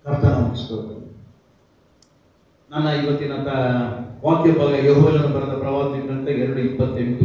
ಕರ್ತನ ಸ್ತೋತ್ರ ನನ್ನ ಇವತ್ತಿನ ತ- ವಾಕ್ಯ ಭಾಗ ಯಹೋವನನ್ನು ಬರೆದ ಪ್ರವಾದಿ ಗ್ರಂಥ ಎರಡು ಇಪ್ಪತ್ತೆಂಟು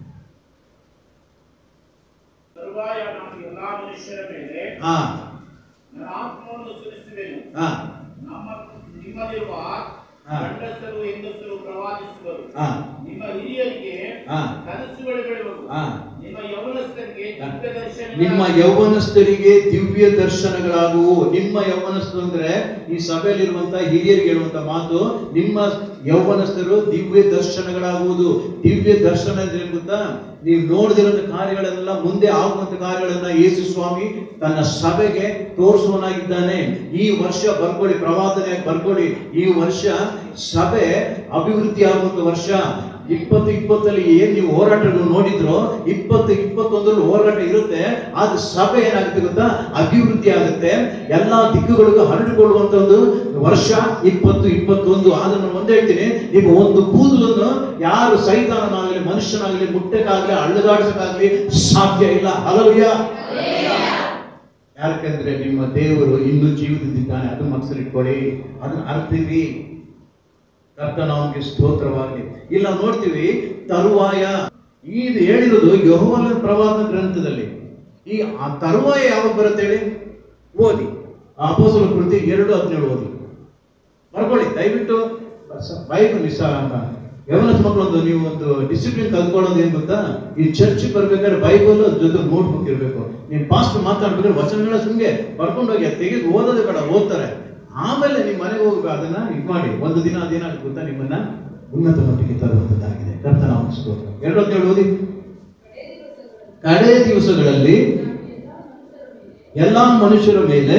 ತರುವಾಯ ನಾನು ಎಲ್ಲಾ ಮನುಷ್ಯರ ಮೇಲೆ ಹಾ ನನ್ನ ಆತ್ಮವನ್ನು ಸುರಿಸುವೆನು ಹಾ ನಮ್ಮ ನಿಮ್ಮಲ್ಲಿರುವ ಹಾ. ಗಂಡಸರು ಹೆಂಗಸರು ಪ್ರವಾದಿಸುವರು ಹಾ ನಿಮ್ಮ ಹಿರಿಯರಿಗೆ ಹಾ ಕನಸುಗಳು ಬೆಳೆಯುವರು ಹಾ ನಿಮ್ಮ ಯೌವನಸ್ಥರಿಗೆ ದಿವ್ಯ ದರ್ಶನ ನಿಮ್ಮ ಯೌವನಸ್ಥರಿಗೆ ದಿವ್ಯ ದರ್ಶನಗಳಾಗುವು ನಿಮ್ಮ ಯೌವನಸ್ಥರು ಅಂದ್ರೆ ಈ ಸಭೆಯಲ್ಲಿರುವಂತ ಹಿರಿಯರಿಗೆ ಹೇಳುವಂತ ಮಾತು ನಿಮ್ಮ ಯೌವನಸ್ಥರು ದಿವ್ಯ ದರ್ಶನಗಳಾಗುವುದು ದಿವ್ಯ ದರ್ಶನ ಅಂದ್ರೆ ಏನ್ ಗೊತ್ತಾ ನೀವು ನೋಡದಿರುವಂತ ಕಾರ್ಯಗಳೆಲ್ಲ ಮುಂದೆ ಆಗುವಂತ ಕಾರ್ಯಗಳನ್ನ ಯೇಸು ಸ್ವಾಮಿ ತನ್ನ ಸಭೆಗೆ ತೋರಿಸುವನಾಗಿದ್ದಾನೆ ಈ ವರ್ಷ ಬರ್ಕೊಳ್ಳಿ ಪ್ರವಾದನೆ ಬರ್ಕೊಳ್ಳಿ ಈ ವರ್ಷ ಸಭೆ ಅಭಿವೃದ್ಧಿ ಆಗುವಂತ ವರ್ಷ ಇಪ್ಪತ್ತು ಇಪ್ಪತ್ತಲ್ಲಿ ಏನ್ ನೀವು ಹೋರಾಟಗಳು ನೋಡಿದ್ರು ಇಪ್ಪತ್ತು ಇಪ್ಪತ್ತೊಂದರಲ್ಲಿ ಹೋರಾಟ ಇರುತ್ತೆ ಆದ್ರೆ ಸಭೆ ಏನಾಗುತ್ತೆ ಗೊತ್ತಾ ಅಭಿವೃದ್ಧಿ ಆಗುತ್ತೆ ಎಲ್ಲಾ ದಿಕ್ಕುಗಳಿಗೂ ಹರಡಿಕೊಳ್ಳುವಂತ ಒಂದು ವರ್ಷ ಇಪ್ಪತ್ತು ಇಪ್ಪತ್ತೊಂದು ಆದ್ರೆ ನಾನು ಒಂದೇ ಹೇಳ್ತೀನಿ ನಿಮ್ಮ ಒಂದು ಕೂದಲನ್ನು ಯಾರು ಸೈತಾನನಾಗಲಿ ಮನುಷ್ಯನಾಗಲಿ ಮುಟ್ಟಕ್ಕಾಗಲಿ ಅಳ್ಳದಾಡಿಸಕ್ಕಾಗಲಿ ಸಾಧ್ಯ ಇಲ್ಲ ಅಲವ್ಯ ಯಾಕಂದ್ರೆ ನಿಮ್ಮ ದೇವರು ಇನ್ನೂ ಜೀವಿತದಿದ್ದಾನೆ ಅದು ಮನಸ್ಸಲ್ಲಿಟ್ಕೊಳ್ಳಿ ಅದನ್ನ ಅರ್ಧಿರಿ ಕರ್ತನ ಅವನಿಗೆ ಸ್ತೋತ್ರವಾಗಲಿ ಇಲ್ಲ ನಾವು ನೋಡ್ತೀವಿ ತರುವಾಯ ಇದು ಹೇಳಿರೋದು ಯಹೋವನ ಪ್ರವಾದ ಗ್ರಂಥದಲ್ಲಿ ಈ ಆ ತರುವಾಯ ಯಾವಾಗ ಬರುತ್ತೆ ಹೇಳಿ ಓದಿ ಆ ಅಪೋಸಲ ಕೃತಿ ಎರಡು ಹದಿನೇಳು ಓದಿ ಬರ್ಕೊಳ್ಳಿ ದಯವಿಟ್ಟು ಬೈಕ್ ಮಿಸ್ ಯವನ ಮಕ್ಕಳೊಂದು ನೀವು ಒಂದು ಡಿಸಿಪ್ಲಿನ್ ಕಲ್ತ್ಕೊಳ್ಳೋದು ಏನ್ ಗೊತ್ತಾ ಈ ಚರ್ಚ್ ಬರ್ಬೇಕಾದ್ರೆ ಬೈಬಲ್ ಜೊತೆ ನೋಟ್ಬುಕ್ ಇರಬೇಕು ನೀವು ಪಾಸ್ಟ್ ಮಾತಾಡ್ಬೇಕಾದ್ರೆ ವಚನಗಳ ಸುಮ್ಗೆ ಬರ್ಕೊಂಡು ಹೋಗಿ ಅದ್ ತೆಗೆದು ಓದೋದೇ ಬೇಡ ಓದ್ತಾರೆ ಆಮೇಲೆ ನಿಮ್ಮ ಮನೆಗೆ ಹೋಗಿ ಅದನ್ನ ಇದು ಮಾಡಿ ಒಂದು ದಿನ ಅದೇನಾಗುತ್ತೆ ಗೊತ್ತಾ ನಿಮ್ಮನ್ನ ಉನ್ನತ ಮಟ್ಟಿಗೆ ತರುವಂತದ್ದಾಗಿದೆ ಕರ್ತನ ಸ್ತೋತ್ರ ಎರಡು ಹದಿನೇಳು ಓದಿ ಕಡೆ ದಿವಸಗಳಲ್ಲಿ ಎಲ್ಲಾ ಮನುಷ್ಯರ ಮೇಲೆ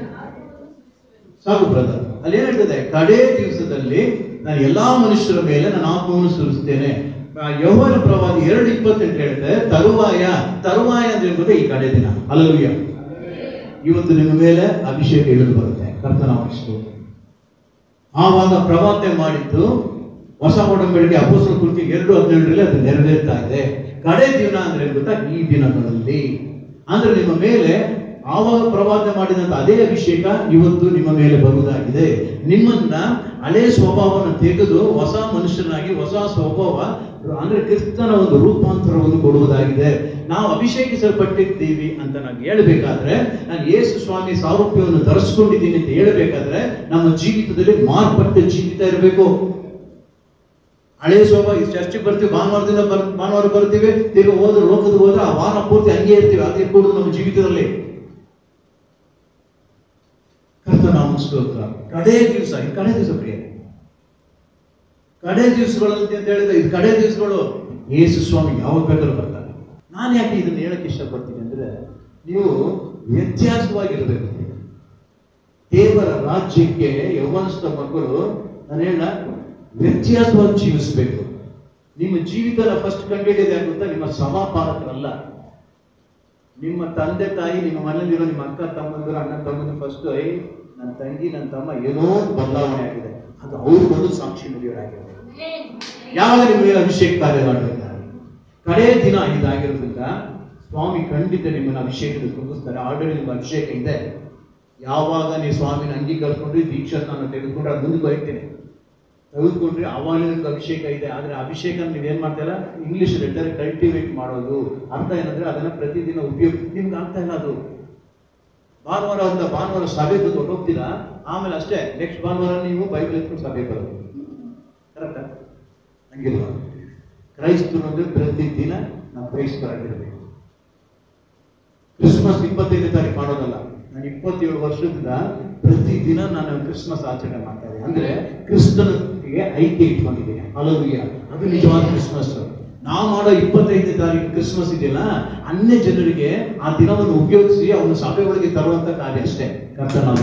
ಸಾಕು ಬ್ರದರ್ ಅಲ್ಲಿ ಏನ್ ಹೇಳ್ತದೆ ಕಡೆ ದಿವಸದಲ್ಲಿ ನಾನು ಎಲ್ಲಾ ಮನುಷ್ಯರ ಮೇಲೆ ನನ್ನ ಆತ್ಮವನ್ನು ಸುರಿಸ್ತೇನೆ ಆ ಯೌವನ ಪ್ರವಾದಿ ಎರಡು ಇಪ್ಪತ್ತೆಂಟು ಹೇಳುತ್ತೆ ತರುವಾಯ ತರುವಾಯ ಅಂದ್ರೆ ಏನ್ ಗೊತ್ತಾ? ಈ ಕಡೆ ದಿನ ಅಲ್ಲೂಯ್ಯ ಇವತ್ತು ನಿಮ್ಮ ಮೇಲೆ ಅಭಿಷೇಕ ಇಳಿದು ಬರುತ್ತೆ ಕರ್ತನ ಸ್ತೋತ್ರ. ಆವಾಗ ಪ್ರವಾದ್ಯ ಮಾಡಿದ್ದು ಹೊಸ ಒಡಂಬಡಿಕೆ ಅಪೋಸಲ ಕೃತಿ ಎರಡು ಹದಿನೇಳರಲ್ಲಿ ಅದು ನೆರವೇರ್ತಾ ಇದೆ ಕಡೆ ದಿನ ಅಂದ್ರೆ ಏನ್ ಗೊತ್ತಾ ಈ ದಿನಗಳಲ್ಲಿ ಅಂದ್ರೆ ನಿಮ್ಮ ಮೇಲೆ ಆವಾಗ ಪ್ರವಾದ ಮಾಡಿದಂತ ಅದೇ ಅಭಿಷೇಕ ಇವತ್ತು ನಿಮ್ಮ ಮೇಲೆ ಬರುವುದಾಗಿದೆ ನಿಮ್ಮನ್ನ ಹಳೆ ಸ್ವಭಾವವನ್ನು ತೆಗೆದು ಹೊಸ ಮನುಷ್ಯನಾಗಿ ಹೊಸ ಸ್ವಭಾವ ಅಂದ್ರೆ ಕ್ರಿಸ್ತನ ಒಂದು ರೂಪಾಂತರವನ್ನು ಕೊಡುವುದಾಗಿದೆ ನಾವು ಅಭಿಷೇಕಿಸಲ್ಪಟ್ಟಿದ್ದೀವಿ ಅಂತ ನಾನು ಹೇಳಬೇಕಾದ್ರೆ ನಾನು ಯೇಸು ಸ್ವಾಮಿ ಸಾರೂಪ್ಯವನ್ನು ಧರಿಸ್ಕೊಂಡಿದ್ದೀನಿ ಅಂತ ಹೇಳಬೇಕಾದ್ರೆ ನಮ್ಮ ಜೀವಿತದಲ್ಲಿ ಮಾರ್ಪಟ್ಟ ಜೀವಿತ ಇರಬೇಕು ಹಳೆ ಸ್ವಭಾವ ಈ ಚರ್ಚಿಗೆ ಬರ್ತೀವಿ ಭಾನುವಾರದಿಂದ ಬರ್ ಭಾನುವಾರ ಬರ್ತೀವಿ ತಿರ್ಗಿ ಹೋದ್ರೆ ಲೋಕದ ಹೋದ್ರೆ ಆ ವಾರ ಪೂರ್ತಿ ಹಂಗೆ ಇರ್ತೀವಿ ಅದೇ ಕೂಡುದು ನಮ್ಮ ಜೀವಿತದಲ್ಲಿ ಕರ್ತನಾಮ ಸ್ತೋತ್ರ ಕಡೆ ದಿವಸ ಇದು ಕಡೆ ದಿವಸ ಪ್ರಿಯ ಕಡೆ ದಿವಸಗಳು ಅಂತ ಹೇಳಿದ್ರೆ ಇದು ಕಡೆ ದಿವಸಗಳು ಯೇಸು ಸ್ವಾಮಿ ಯಾವಾಗ ಬೇಕಾದ್ರೂ ಬರ್ತಾರೆ ನಾನು ಯಾಕೆ ಇದನ್ನ ಹೇಳಕ್ಕೆ ಇಷ್ಟಪಡ್ತೀನಿ ಅಂದ್ರೆ ನೀವು ವ್ಯತ್ಯಾಸವಾಗಿರ್ಬೇಕು ದೇವರ ರಾಜ್ಯಕ್ಕೆ ಯೌವನಸ್ಥ ಮಕ್ಕಳು ನಾನು ಹೇಳ ವ್ಯತ್ಯಾಸವಾಗಿ ಜೀವಿಸಬೇಕು ನಿಮ್ಮ ಜೀವಿತನ ಫಸ್ಟ್ ಕಂಡಿಡಿದೆ ಅಂತ ನಿಮ್ಮ ಸಮಾಪಾಲಕರಲ್ಲ ನಿಮ್ಮ ತಂದೆ ತಾಯಿ ನಿಮ್ಮ ಮನೇಲಿರೋ ನಿಮ್ಮ ಅಕ್ಕ ತಮ್ಮಂದಿರು ಅಣ್ಣ ತಮ್ಮಂದಿರು ಫಸ್ಟ್ ಐ ನನ್ನ ತಂಗಿ ನನ್ನ ತಮ್ಮ ಏನೋ ಒಂದು ಬದಲಾವಣೆ ಆಗಿದೆ ಅದು ಅವ್ರು ಬಂದು ಸಾಕ್ಷಿ ನುಡಿಯೋರಾಗಿದೆ ಯಾವಾಗ ನಿಮಗೆ ಅಭಿಷೇಕ ಕಾರ್ಯ ಮಾಡಬೇಕಾದ್ರೆ ಕಡೆ ದಿನ ಇದಾಗಿರೋದ್ರಿಂದ ಸ್ವಾಮಿ ಖಂಡಿತ ನಿಮ್ಮನ್ನು ಅಭಿಷೇಕದ ತುಂಬಿಸ್ತಾರೆ ಆಲ್ರೆಡಿ ನಿಮ್ಮ ಅಭಿಷೇಕ ಇದೆ ಯಾವಾಗ ನೀವು ಸ್ವಾಮಿನ ಅಂಗೀಕರಿಸ್ಕೊಂಡ್ರಿ ದೀಕ್ಷಾ ಸ್ನಾನ ತೆಗೆದುಕೊಂಡ್ರೆ ಅದು ಮುಂದೆ ಬರೀತೀನಿ ತೆಗೆದುಕೊಂಡ್ರೆ ಅವಾಗ ನಿಮ್ಗೆ ಅಭಿಷೇಕ ಇದೆ ಆದರೆ ಅಭಿಷೇಕ ನೀವೇನ್ ಮಾಡ್ತಾಯಿಲ್ಲ ಇಂಗ್ಲಿಷ್ ಲೆಟರ್ ಕಲ್ಟಿವೇಟ್ ಮಾಡೋದು ಅರ್ಥ ಏನಂದ್ರೆ ಅದನ್ನ ಪ್ರತಿದಿನ ಉಪಯೋಗ ನಿಮ್ಗೆ ಆಗ್ತಾ ಇಲ್ಲ ಅದು ಭಾನುವಾರ ಅಂತ ಭಾನುವಾರ ಸಭೆ ಬಂದು ಹೊರಟೋಗ್ತೀರಾ ಆಮೇಲೆ ಅಷ್ಟೇ ನೆಕ್ಸ್ಟ್ ಭಾನುವಾರ ನೀವು ಬೈಬಲ್ ಎತ್ಕೊಂಡು ಸಭೆ ಬರೋದು ಕರೆಕ್ಟಾ ಹಂಗಿಲ್ಲ ಕ್ರೈಸ್ತರು ಅಂದ್ರೆ ಪ್ರತಿದಿನ ನಾವು ಕ್ರೈಸ್ತರಾಗಿರ್ಬೇಕು ಕ್ರಿಸ್ಮಸ್ ಇಪ್ಪತ್ತೈದನೇ ತಾರೀಕು ಮಾಡೋದಲ್ಲ ನಾನು ಇಪ್ಪತ್ತೇಳು ವರ್ಷದಿಂದ ಪ್ರತಿದಿನ ನಾನು ಕ್ರಿಸ್ಮಸ್ ಆಚರಣೆ ಮಾಡ್ತಾ ಇದ್ದೀನಿ ಅಂದ್ರೆ ಕ್ರಿಸ್ತನಿಗೆ ಐಕ್ಯ ಇಟ್ಕೊಂಡಿದ್ದೀನಿ ಅಲವಿಯ ಅದು ನಿಜವಾದ ಕ್ರಿಸ್ಮಸ್ ನಾವು ಮಾಡೋ ಇಪ್ಪತ್ತೈದನೇ ತಾರೀಕು ಕ್ರಿಸ್ಮಸ್ ಇದೆಯಲ್ಲ ಅನ್ಯ ಜನರಿಗೆ ಆ ದಿನವನ್ನು ಉಪಯೋಗಿಸಿ ಅವನು ಸಭೆ ಒಳಗೆ ತರುವಂತ ಕಾರ್ಯ ಅಷ್ಟೇ ಕರ್ತ ನಾವು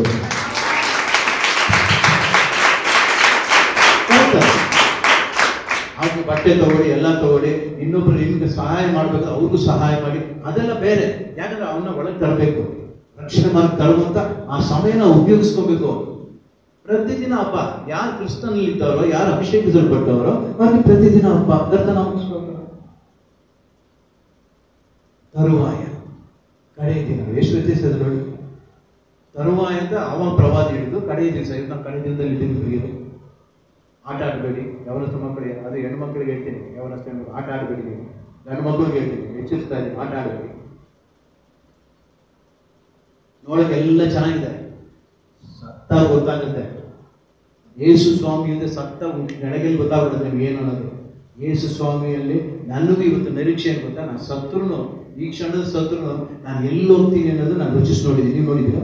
ಅವ್ರಿಗೆ ಬಟ್ಟೆ ತಗೊಳ್ಳಿ ಎಲ್ಲ ತಗೊಳ್ಳಿ ಇನ್ನೊಬ್ರು ನಿಮ್ಗೆ ಸಹಾಯ ಮಾಡ್ಬೇಕು ಅವ್ರಿಗೂ ಸಹಾಯ ಮಾಡಿ ಅದೆಲ್ಲ ಬೇರೆ ಯಾಕಂದ್ರೆ ಅವನ್ನ ಒಳಗೆ ತರಬೇಕು ರಕ್ಷಣೆ ಮಾರ್ಗ ತರುವಂತ ಆ ಸಮಯನ ಉಪಯೋಗಿಸ್ಕೋಬೇಕು ಪ್ರತಿದಿನ ಹಬ್ಬ ಯಾರು ಕ್ರಿಸ್ತನಲ್ಲಿ ಇದ್ದವರೋ ಯಾರು ಅಭಿಷೇಕಿಸಲ್ಪಟ್ಟವರೋ ಅವ್ರಿಗೆ ಪ್ರತಿದಿನ ಹಬ್ಬ ಕರ್ತನ ತರುವಾಯ ಕಡೆ ದಿನ ಎಷ್ಟು ವ್ಯತ್ಯಾಸ ಇದೆ ನೋಡಿ ತರುವಾಯ ಅಂತ ಅವನ ಪ್ರವಾದಿ ಹಿಡಿದು ಕಡೆಯ ದಿವಸ ಇದು ನಾವು ಕಡೆಯ ದಿನದಲ್ಲಿ ಇದ್ದೀವಿ ಪ್ರಿಯರೇ. ಆಟ ಆಡಬೇಡಿ ಯವನಸ್ಥ ಮಕ್ಕಳಿಗೆ ಅದು ಹೆಣ್ಣು ಮಕ್ಕಳಿಗೆ ಹೇಳ್ತೀನಿ ಯವನಸ್ಥ ಹೆಣ್ಣು ಆಟ ಆಡಬೇಡಿ ನೀವು ಗಂಡು ಮಕ್ಕಳಿಗೆ ಹೇಳ್ತೀನಿ ಹೆಚ್ಚಿಸ್ತಾ ಇದ್ದೀನಿ ಆಟ ಆಡಬೇಡಿ ನೋಡಕ್ಕೆ ಎಲ್ಲ ಚೆನ್ನಾಗಿದೆ ಸತ್ತ ಗೊತ್ತಾಗುತ್ತೆ ಯೇಸು ಸ್ವಾಮಿಯಿಂದ ಸತ್ತ ನಡೆಗೆಲ್ಲಿ ಗೊತ್ತಾಗ್ಬಿಡುತ್ತೆ ನಿಮ್ಗೆ ಏನು ಅನ್ನೋದು ಯೇಸು ಸ್ವಾಮಿಯಲ್ಲಿ ನನಗೂ ಇವತ್ತು ನಿರೀಕ್ಷೆ ಏನು ಗೊತ್ತಾ ನಾನು ಸತ್ರು ಈ ಕ್ಷಣದ ಸತ್ರು ನಾನು ಎಲ್ಲಿ ಹೋಗ್ತೀನಿ ಅನ್ನೋದು ನಾನು ರುಚಿಸಿ ನೋಡಿದ್ದೀನಿ ನೀವು ನೋಡಿದ್ದೀರಾ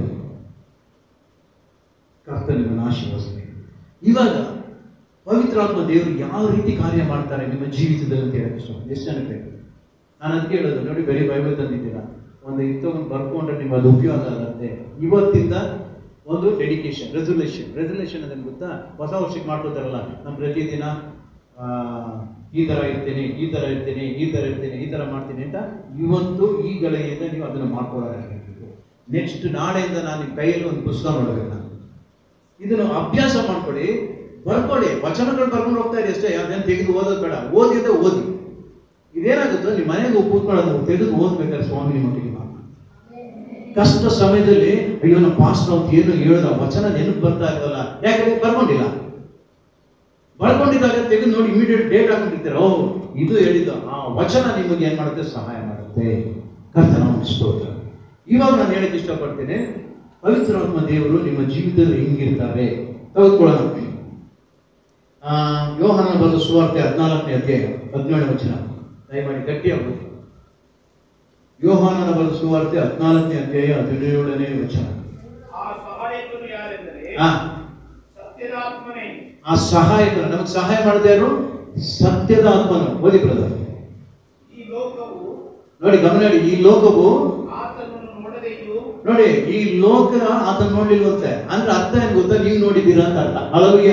ಕರ್ತ ನಿಮ್ಮನ್ನು ಆಶೀರ್ವದಿಸಲಿ ಇವಾಗ ಪವಿತ್ರಾತ್ಮ ದೇವರು ಯಾವ ರೀತಿ ಕಾರ್ಯ ಮಾಡ್ತಾರೆ ನಿಮ್ಮ ಜೀವಿತದಲ್ಲಿ ಅಂತ ಹೇಳಕ್ಕೆ ಇಷ್ಟ ಎಷ್ಟು ಜನಕ್ಕೆ ಬೇಕು ನಾನು ಅದಕ್ಕೆ ಹೇಳೋದು ನೋಡಿ ಬರೀ ಬೈಬಲ್ ತಂದಿದ್ದೀರಾ ಒಂದು ಇತ್ತೊಂದು ಬರ್ಕೊಂಡ್ರೆ ನಿಮ್ಗೆ ಅದು ಉಪಯೋಗ ಆಗುತ್ತೆ ಇವತ್ತಿಂದ ಒಂದು ಡೆಡಿಕೇಶನ್ ರೆಸೊಲ್ಯೂಷನ್ ರೆಸೊಲ್ಯೂಷನ್ ಅದನ್ನು ಗೊತ್ತಾ ಹೊಸ ವರ್ಷಕ್ಕೆ ಮಾಡ್ಕೋತಾರಲ್ಲ ನಾನು ಪ್ರತಿದಿನ ಆ, ಈ ಥರ ಇರ್ತೀನಿ ಈ ಥರ ಇರ್ತೀನಿ ಈ ಥರ ಇರ್ತೀನಿ ಈ ಥರ ಮಾಡ್ತೀನಿ ಅಂತ ಇವತ್ತು ಈ ಗಳಿಗೆಯಿಂದ ನೀವು ಅದನ್ನು ಮಾಡ್ಕೊಳ್ಳೋದಾಗಬೇಕು ನೆಕ್ಸ್ಟ್ ನಾಳೆಯಿಂದ ನಾನು ನಿಮ್ಮ ಕೈಯಲ್ಲಿ ಒಂದು ಪುಸ್ತಕ ನೋಡಬೇಕು ನಾನು ಇದನ್ನು ಅಭ್ಯಾಸ ಮಾಡ್ಕೊಳ್ಳಿ ಬರ್ಕೊಳ್ಳಿ ವಚನಗಳು ಬರ್ಕೊಂಡು ಹೋಗ್ತಾ ಇದೆ ಅಷ್ಟೇ ಯಾವ್ದೇನು ತೆಗೆದು ಓದೋದು ಬೇಡ ಓದಿದ್ರೆ ಓದಿ ಇದೇನಾಗುತ್ತೋ ನಿಮ್ಮ ಮನೆಗೆ ಕೂತ್ಕೊಳ್ಳೋದು ತೆಗೆದು ಓದ್ಬೇಕಾದ್ರೆ ಸ್ವಾಮಿ ನಿಮ್ಮ ಮಟ್ಟಿಗೆ ಮಾತು ಕಷ್ಟ ಸಮಯದಲ್ಲಿ ಅಯ್ಯೋ ನಮ್ಮ ಪಾಸ್ಟರ್ ಅಂತ ಏನು ಹೇಳ್ದ ವಚನ ನೆನಪು ಬರ್ತಾ ಇಲ್ವಲ್ಲ ಯಾಕಂದ್ರೆ ಬರ್ಕೊಂಡಿಲ್ಲ ಬರ್ಕೊಂಡಿದ್ದಾಗ ತೆಗೆದು ನೋಡಿ ಇಮಿಡಿಯೇಟ್ ಡೇಟ್ ಹಾಕೊಂಡಿರ್ತೀರ ಓ ಇದು ಹೇಳಿದ್ದು ಆ ವಚನ ನಿಮಗೆ ಏನ್ ಮಾಡುತ್ತೆ ಸಹಾಯ ಮಾಡುತ್ತೆ ಕರ್ತನ ಸ್ತೋತ್ರ ಇವಾಗ ನಾನು ಹೇಳಕ್ಕೆ ಇಷ್ಟಪಡ್ತೇನೆ ಪವಿತ್ರಾತ್ಮ ದೇವರು ನಿಮ್ಮ ಜೀವಿತದಲ್ಲಿ ಹೆಂಗಿರ್ತಾರೆ ತೆಗೆದುಕೊಳ್ಳೋಣ ಆ, ಯೋಹಾನ ಬರೆದ ಸುವಾರ್ತೆ ಹದಿನಾಲ್ಕನೇ ಅಧ್ಯಾಯ ಹದಿನೇಳು ವಚನ ದಯಮಾಡಿ ಗಟ್ಟಿಯಾಗಿ ಯೋಹಾನನ ಬರೆದ ಸುವಾರ್ತೆ ಹದಿನಾಲ್ಕನೇ ಅಧ್ಯಾಯ ಹದಿನೇಳನೇ ವಚನ ಆ ಸಹಾಯಕನು ಯಾರೆಂದರೆ ಆ ಸತ್ಯದಾತ್ಮನೇ ಆ ಸಹಾಯಕರು ನಮಗೆ ಸಹಾಯ ಮಾಡಿದ ಯಾರು ಸತ್ಯದ ಆತ್ಮನು ಓದಿ ಬ್ರದರ್ ಈ ಲೋಕವು ನೋಡಿ ಗಮನ ಇಡಿ, ಈ ಲೋಕವು ಆತನನ್ನು ನೋಡದೆಯೂ ನೋಡಿ ಈ ಲೋಕ ಆತನ ನೋಡ್ಲಿಲ್ವಂತೆ ಅಂದ್ರೆ ಅರ್ಥ ಏನ್ ಗೊತ್ತಾ ನೀವು ನೋಡಿದ್ದೀರಾ ಅಂತ ಅರ್ಥ ಅಳಲುಯ್ಯ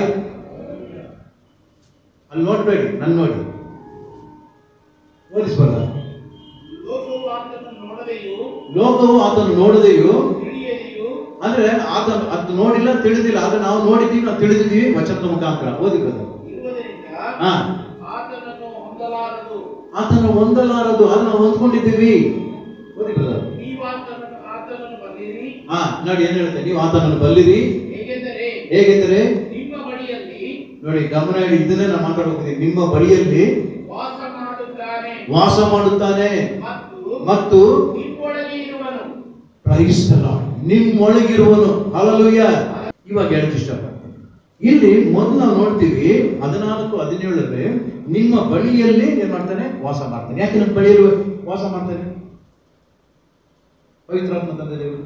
ಅಲ್ಲಿ ನೋಡ್ಬೇಡಿ ನನ್ ನೋಡಿ ಓದಿಸ್ಬಾರ್ದ ಲೋಕವು ಆತನನ್ನು ನೋಡದೆಯೂ ಲೋಕವು ಆತನು ನೋಡದೆಯು ತಿಳಿಯದೆಯೂ ಅಂದ್ರೆ ಆತ ಅದು ನೋಡಿಲ್ಲ ತಿಳಿದಿಲ್ಲ ಆದ್ರೆ ನಾವು ನೋಡಿದ್ದೀವಿ ನಾವು ತಿಳಿದಿದ್ದೀವಿ ವಚನದ ಮುಖಾಂತರ ಓದಿ ಬ್ರದರ್ ಇರುವುದರಿಂದ ಹಾ ಆತನನ್ನು ಹೊಂದಲಾರದು ಆತನ ಹೊಂದಲಾರದು ಅದನ್ನ ಹೊಂದ್ಕೊಂಡಿದ್ದೀವಿ ಓದಿ ಬ್ರದರ್ ನೀವು ಆತನನ್ನು ಆತನನ್ನು ಬಂದಿರಿ ಹಾ ನೋಡಿ ಏನ್ ಹೇಳುತ್ತೆ ನೀವು ಆತನನ್ನು ಬಲ್ಲಿರಿ ಹೇಗೆಂದರೆ ಹೇಗೆಂದರೆ ನಿಮ್ಮ ಬಳಿಯಲ್ಲಿ ನೋಡಿ ಗಮನ ಇಡಿ ಇದನ್ನೇ ನಾವು ಮಾತಾಡೋಕಿದ್ದೀವಿ ನಿಮ್ಮ ಬಳಿಯಲ್ಲಿ ವಾಸ ಮಾಡುತ್ತಾನೆ ವಾಸ ಮಾಡುತ್ತಾನೆ ಮತ್ತು ಮತ್ತು ನಿಮ್ಮೊಳಗೆ ಇರುವನು ಕ್ರೈಸ್ತರ ನಿಮ್ಮೊಳಗಿರುವನು ಅಲಲುಯ್ಯ ಇವಾಗ ಹೇಳಕ್ ಇಷ್ಟಪಡ್ತೀನಿ ಇಲ್ಲಿ ಮೊದಲು ನಾವು ನೋಡ್ತೀವಿ ಹದಿನಾಲ್ಕು ಹದಿನೇಳರಲ್ಲಿ ನಿಮ್ಮ ಬಳಿಯಲ್ಲಿ ಏನ್ ಮಾಡ್ತಾನೆ ವಾಸ ಮಾಡ್ತಾನೆ ಯಾಕೆ ನಮ್ಮ ಬಳಿಯಲ್ಲಿ ವಾಸ ಮಾಡ್ತಾನೆ ಪವಿತ್ರಾತ್ಮ ತಂದೆ ದೇವರು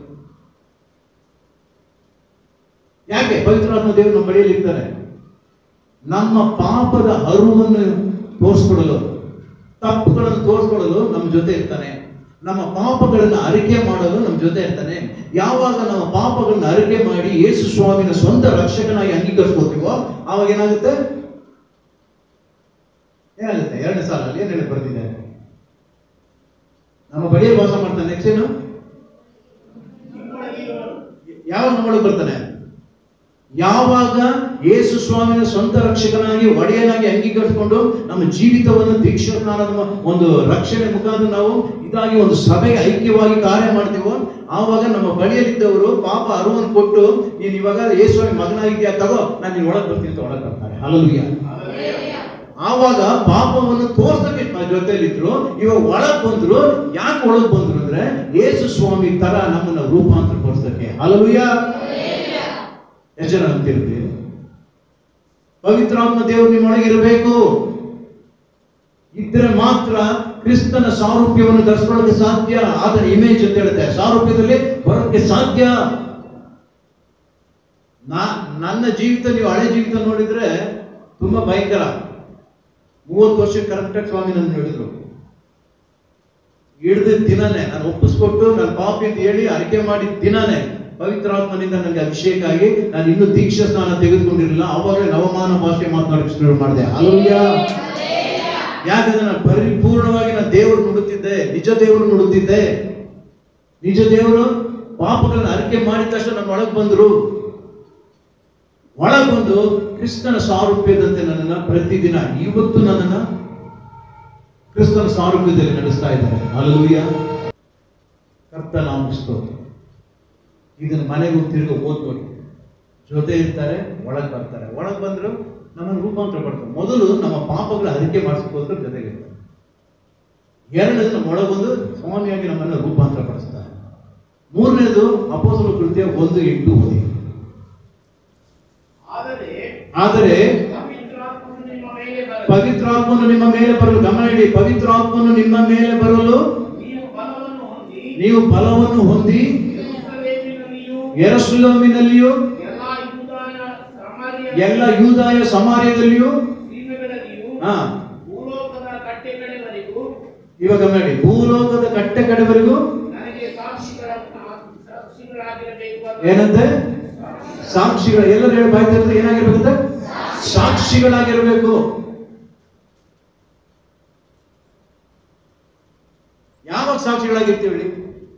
ಯಾಕೆ ಪವಿತ್ರಾತ್ಮ ದೇವರು ನಮ್ಮ ಬಳಿಯಲ್ಲಿ ಇರ್ತಾನೆ ನಮ್ಮ ಪಾಪದ ಅರುವನ್ನು ತೋರಿಸ್ಕೊಡಲು ತಪ್ಪುಗಳನ್ನು ತೋರಿಸ್ಕೊಡಲು ನಮ್ಮ ಜೊತೆ ಇರ್ತಾನೆ ನಮ್ಮ ಪಾಪಗಳನ್ನು ಅರಿಕೆ ಮಾಡಲು ನಮ್ಮ ಜೊತೆ ಇರ್ತಾನೆ ಯಾವಾಗ ನಮ್ಮ ಪಾಪಗಳನ್ನ ಅರಿಕೆ ಮಾಡಿ ಯೇಸು ಸ್ವಾಮಿನ ಸ್ವಂತ ರಕ್ಷಕನಾಗಿ ಅಂಗೀಕರಿಸ್ಕೊತೀವೋ ಆವಾಗ ಏನಾಗುತ್ತೆ ಏನಾಗುತ್ತೆ ಎರಡನೇ ಸಾಲಲ್ಲಿ ಏನ್ ಹೇಳಿ ಬರ್ತಿದೆ ನಮ್ಮ ಬಳಿಯಲ್ಲಿ ವಾಸ ಮಾಡ್ತಾನೆ ನೆಕ್ಸ್ಟ್ ಏನು ನಿಮ್ಮೊಳಗೆ ಇರುವನು ಯಾವಾಗ ನಮ್ಮೊಳಗೆ ಬರ್ತಾನೆ ಯಾವಾಗ ಯೇಸು ಸ್ವಾಮಿನ ಸ್ವಂತ ರಕ್ಷಕನಾಗಿ ಒಡೆಯನಾಗಿ ಅಂಗೀಕರಿಸಿಕೊಂಡು ನಮ್ಮ ಜೀವಿತವನ್ನು ದೀಕ್ಷಾ ಸ್ನಾನದ ಒಂದು ರಕ್ಷಣೆ ಮುಖಾಂತರ ನಾವು ಇದಾಗಿ ಒಂದು ಸಭೆಗೆ ಐಕ್ಯವಾಗಿ ಕಾರ್ಯ ಮಾಡ್ತೀವೋ ಆವಾಗ ನಮ್ಮ ಬಳಿಯಲ್ಲಿದ್ದವರು ಪಾಪ ಅರುವನ್ನು ಕೊಟ್ಟು ನೀನು ಇವಾಗ ಯೇಸು ಸ್ವಾಮಿ ಮಗನಾಗಿದ್ಯಾ ತಗೋ ನಾನು ನೀನು ಒಳಗೆ ಬರ್ತೀನಿ ಅಂತ ಒಳಗೆ ಬರ್ತಾರೆ ಹಲಲುಯ್ಯ ಆವಾಗ ಪಾಪವನ್ನು ತೋರ್ಸಕ್ಕೆ ನಮ್ಮ ಜೊತೆಲಿದ್ರು ಇವಾಗ ಒಳಗ್ ಬಂದ್ರು ಯಾಕೆ ಒಳಗ್ ಬಂದ್ರು ಅಂದ್ರೆ ಯೇಸು ಸ್ವಾಮಿ ತರ ನಮ್ಮನ್ನ ರೂಪಾಂತರ ಪಡಿಸಕ್ಕೆ ಹಲಲುಯ್ಯ ಎಷ್ಟು ಜನ ಅಂತಿರ್ತೀವಿ ಪವಿತ್ರಾತ್ಮ ದೇವರು ನಿಮ್ಮೊಳಗಿರಬೇಕು ಇದ್ರೆ ಮಾತ್ರ ಕ್ರಿಸ್ತನ ಸಾರೂಪ್ಯವನ್ನು ಧರಿಸ್ಕೊಳ್ಳೋಕೆ ಸಾಧ್ಯ ಅದರ ಇಮೇಜ್ ಅಂತ ಹೇಳುತ್ತೆ ಸಾರೂಪ್ಯದಲ್ಲಿ ಬರೋಕ್ಕೆ ಸಾಧ್ಯ ನಾ ನನ್ನ ಜೀವಿತ ನೀವು ಹಳೆ ಜೀವಿತ ನೋಡಿದ್ರೆ ತುಂಬಾ ಭಯಂಕರ ಮೂವತ್ತು ವರ್ಷ ಕರೆಕ್ಟಾಗಿ ಸ್ವಾಮಿ ನನ್ನ ಹಿಡಿದ್ರು ಹಿಡಿದ ದಿನನೇ ನಾನು ಒಪ್ಪಿಸ್ಕೊಟ್ಟು ನನ್ನ ಪಾಪಿ ಅಂತ ಹೇಳಿ ಅರಿಕೆ ಮಾಡಿದ ದಿನನೇ ಪವಿತ್ರಾತ್ಮನಿಂದ ನನಗೆ ಅಭಿಷೇಕ ಆಗಿ ನಾನು ಇನ್ನೂ ದೀಕ್ಷಾ ಸ್ನಾನ ತೆಗೆದುಕೊಂಡಿರಲಿಲ್ಲ ಅವಾಗಲೇ ನವಮಾನ ಭಾಷೆ ಮಾತನಾಡಕ್ಕೆ ಶುರು ಮಾಡಿದೆ ಅಲುಯ್ಯ ಯಾಕಂದ್ರೆ ನಾನು ಪರಿಪೂರ್ಣವಾಗಿ ನಾನು ದೇವರು ನುಡುತ್ತಿದ್ದೆ ನಿಜ ದೇವರು ನುಡುತ್ತಿದ್ದೆ ನಿಜ ದೇವರು ಪಾಪಗಳನ್ನ ಅರಿಕೆ ಮಾಡಿದ ತಕ್ಷಣ ನನ್ನ ಒಳಗೆ ಬಂದರು ಒಳಗೆ ಬಂದು ಕ್ರಿಸ್ತನ ಸಾರೂಪ್ಯದಂತೆ ನನ್ನನ್ನ ಪ್ರತಿದಿನ ಇವತ್ತು ನನ್ನನ್ನ ಕ್ರಿಸ್ತನ ಸಾರೂಪ್ಯದಲ್ಲಿ ನಡೆಸ್ತಾ ಇದ್ದಾರೆ ಅಲ್ಲೂಯ್ಯ ಕರ್ತನಾಮ ಸ್ತೋತ್ರ ಇದನ್ನ ಮನೆಗೆ ಹೋಗಿ ತಿರುಗಿ ಓದ್ ನೋಡಿ ಜೊತೆ ಇರ್ತಾರೆ ಒಳಗೆ ಬರ್ತಾರೆ ಒಳಗೆ ಬಂದ್ರು ನಮ್ಮನ್ನು ರೂಪಾಂತರ ಪಡ್ತಾರೆ ಮೊದಲು ನಮ್ಮ ಪಾಪಗಳ ಹರಿಕೆ ಮಾಡಿಸ್ಕೋಸ್ಕರ ಜೊತೆಗಿರ್ತಾರೆ ಎರಡನೇದು ನಮ್ಮ ಒಳಗೆ ಬಂದು ಸ್ವಾಮಿಯಾಗಿ ನಮ್ಮನ್ನು ರೂಪಾಂತರ ಪಡಿಸ್ತಾರೆ ಮೂರನೇದು ಅಪೋಸಲ ಕೃತ್ಯ ಒಂದು ಎಂಟು ಓದಿ ಆದರೆ ಆದರೆ ಪವಿತ್ರಾತ್ಮನು ನಿಮ್ಮ ಮೇಲೆ ಬರಲಿ. ಪವಿತ್ರಾತ್ಮನು ನಿಮ್ಮ ಮೇಲೆ ಬರಲು ಗಮನ ಇಡಿ ಪವಿತ್ರಾತ್ಮನು ನಿಮ್ಮ ಮೇಲೆ ಬರಲು ನೀವು ಬಲವನ್ನು ಹೊಂದಿ ನೀವು ಫಲವನ್ನು ಹೊಂದಿ ಯೆರೂಸಲೇಮಿನಲ್ಲಿಯೂ ಎರಸುಲಮಿನಲ್ಲಿಯೂ ಎಲ್ಲಾ ಯೂದಾಯ ಸಮಾರ್ಯ ಎಲ್ಲ ಯೂದಾಯ ಸಮಾರ್ಯದಲ್ಲಿಯೂ ಸೀಮೆಗಳಲ್ಲಿಯೂ ಹಾ ಭೂಲೋಕದ ಕಟ್ಟೆ ಕಡೆವರೆಗೂ ಇವಾಗ ನೋಡಿ ಭೂಲೋಕದ ಕಟ್ಟೆ ಕಡೆವರೆಗೂ ನನಗೆ ಸಾಕ್ಷಿಗಳ ಸಾಕ್ಷಿಗಳಾಗಿರಬೇಕು ಅಂತ ಏನಂತೆ ಸಾಕ್ಷಿಗಳು ಎಲ್ಲರೂ ಹೇಳಿ ಬಾಯ್ತಿರೋದು ಏನಾಗಿರ್ಬೇಕಂತೆ ಸಾಕ್ಷಿಗಳಾಗಿರ್ಬೇಕು ಯಾವಾಗ ಸಾಕ್ಷಿಗಳಾಗಿರ್ತೀವಿ ಹೇಳಿ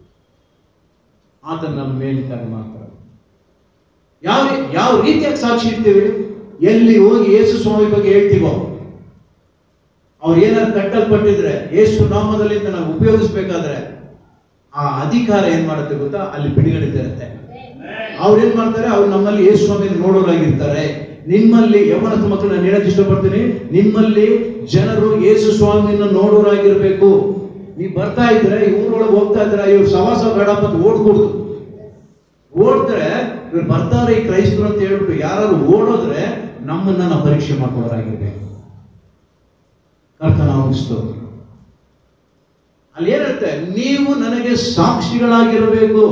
ಆತನ ನಮ್ಮ ಮೇಲಿದ್ದಾಗ ಮಾತ್ರ ಯಾವ ರೀ- ಯಾವ ರೀತಿಯಾಗಿ ಸಾಕ್ಷಿ ಇರ್ತೀವಿ ಹೇಳಿ? ಎಲ್ಲಿ ಹೋಗಿ ಯೇಸು ಸ್ವಾಮಿ ಬಗ್ಗೆ ಹೇಳ್ತೀವೋ ಅವ್ರು ಏನಾದ್ರು ಕಟ್ಟಲ್ಪಟ್ಟಿದ್ರೆ ಯೇಸು ನಾಮದಲ್ಲಿ ಅಂತ ನಾವು ಉಪಯೋಗಿಸ್ಬೇಕಾದ್ರೆ ಆ ಅಧಿಕಾರ ಏನ್ ಮಾಡುತ್ತೆ ಗೊತ್ತಾ ಅಲ್ಲಿ ಬಿಡುಗಡೆ ಇರುತ್ತೆ ಅವ್ರು ಏನ್ ಮಾಡ್ತಾರೆ ಅವ್ರು ನಮ್ಮಲ್ಲಿ ಯೇಸು ಸ್ವಾಮಿನ ನೋಡೋರಾಗಿರ್ತಾರೆ ನಿಮ್ಮಲ್ಲಿ ಯವನದ ಮಕ್ಕಳು ನಾನು ಹೇಳಕ್ ಇಷ್ಟಪಡ್ತೀನಿ ನಿಮ್ಮಲ್ಲಿ ಜನರು ಯೇಸು ಸ್ವಾಮಿನ ನೋಡೋರಾಗಿರ್ಬೇಕು ನೀವು ಬರ್ತಾ ಇದ್ರೆ ಈ ಊರೊಳಗೆ ಹೋಗ್ತಾ ಇದ್ರೆ ಇವ್ರು ಸವಾಸ ಬೇಡಪ್ಪ ಅಂತ ಓಡ್ಕೊಡುದು ಓಡಿದ್ರೆ ಇವ್ರು ಬರ್ತಾರೆ ಈ ಕ್ರೈಸ್ತರು ಅಂತ ಹೇಳ್ಬಿಟ್ಟು ಯಾರು ಓಡೋದ್ರೆ ನಮ್ಮನ್ನ ನಾವು ಪರೀಕ್ಷೆ ಮಾಡ್ಕೊಳ್ಳೋರಾಗಿರ್ಬೇಕು ಕರ್ತನ ಸ್ತೋತ್ರ ಅಲ್ಲಿ ಏನಿರುತ್ತೆ ನೀವು ನನಗೆ ಸಾಕ್ಷಿಗಳಾಗಿರಬೇಕು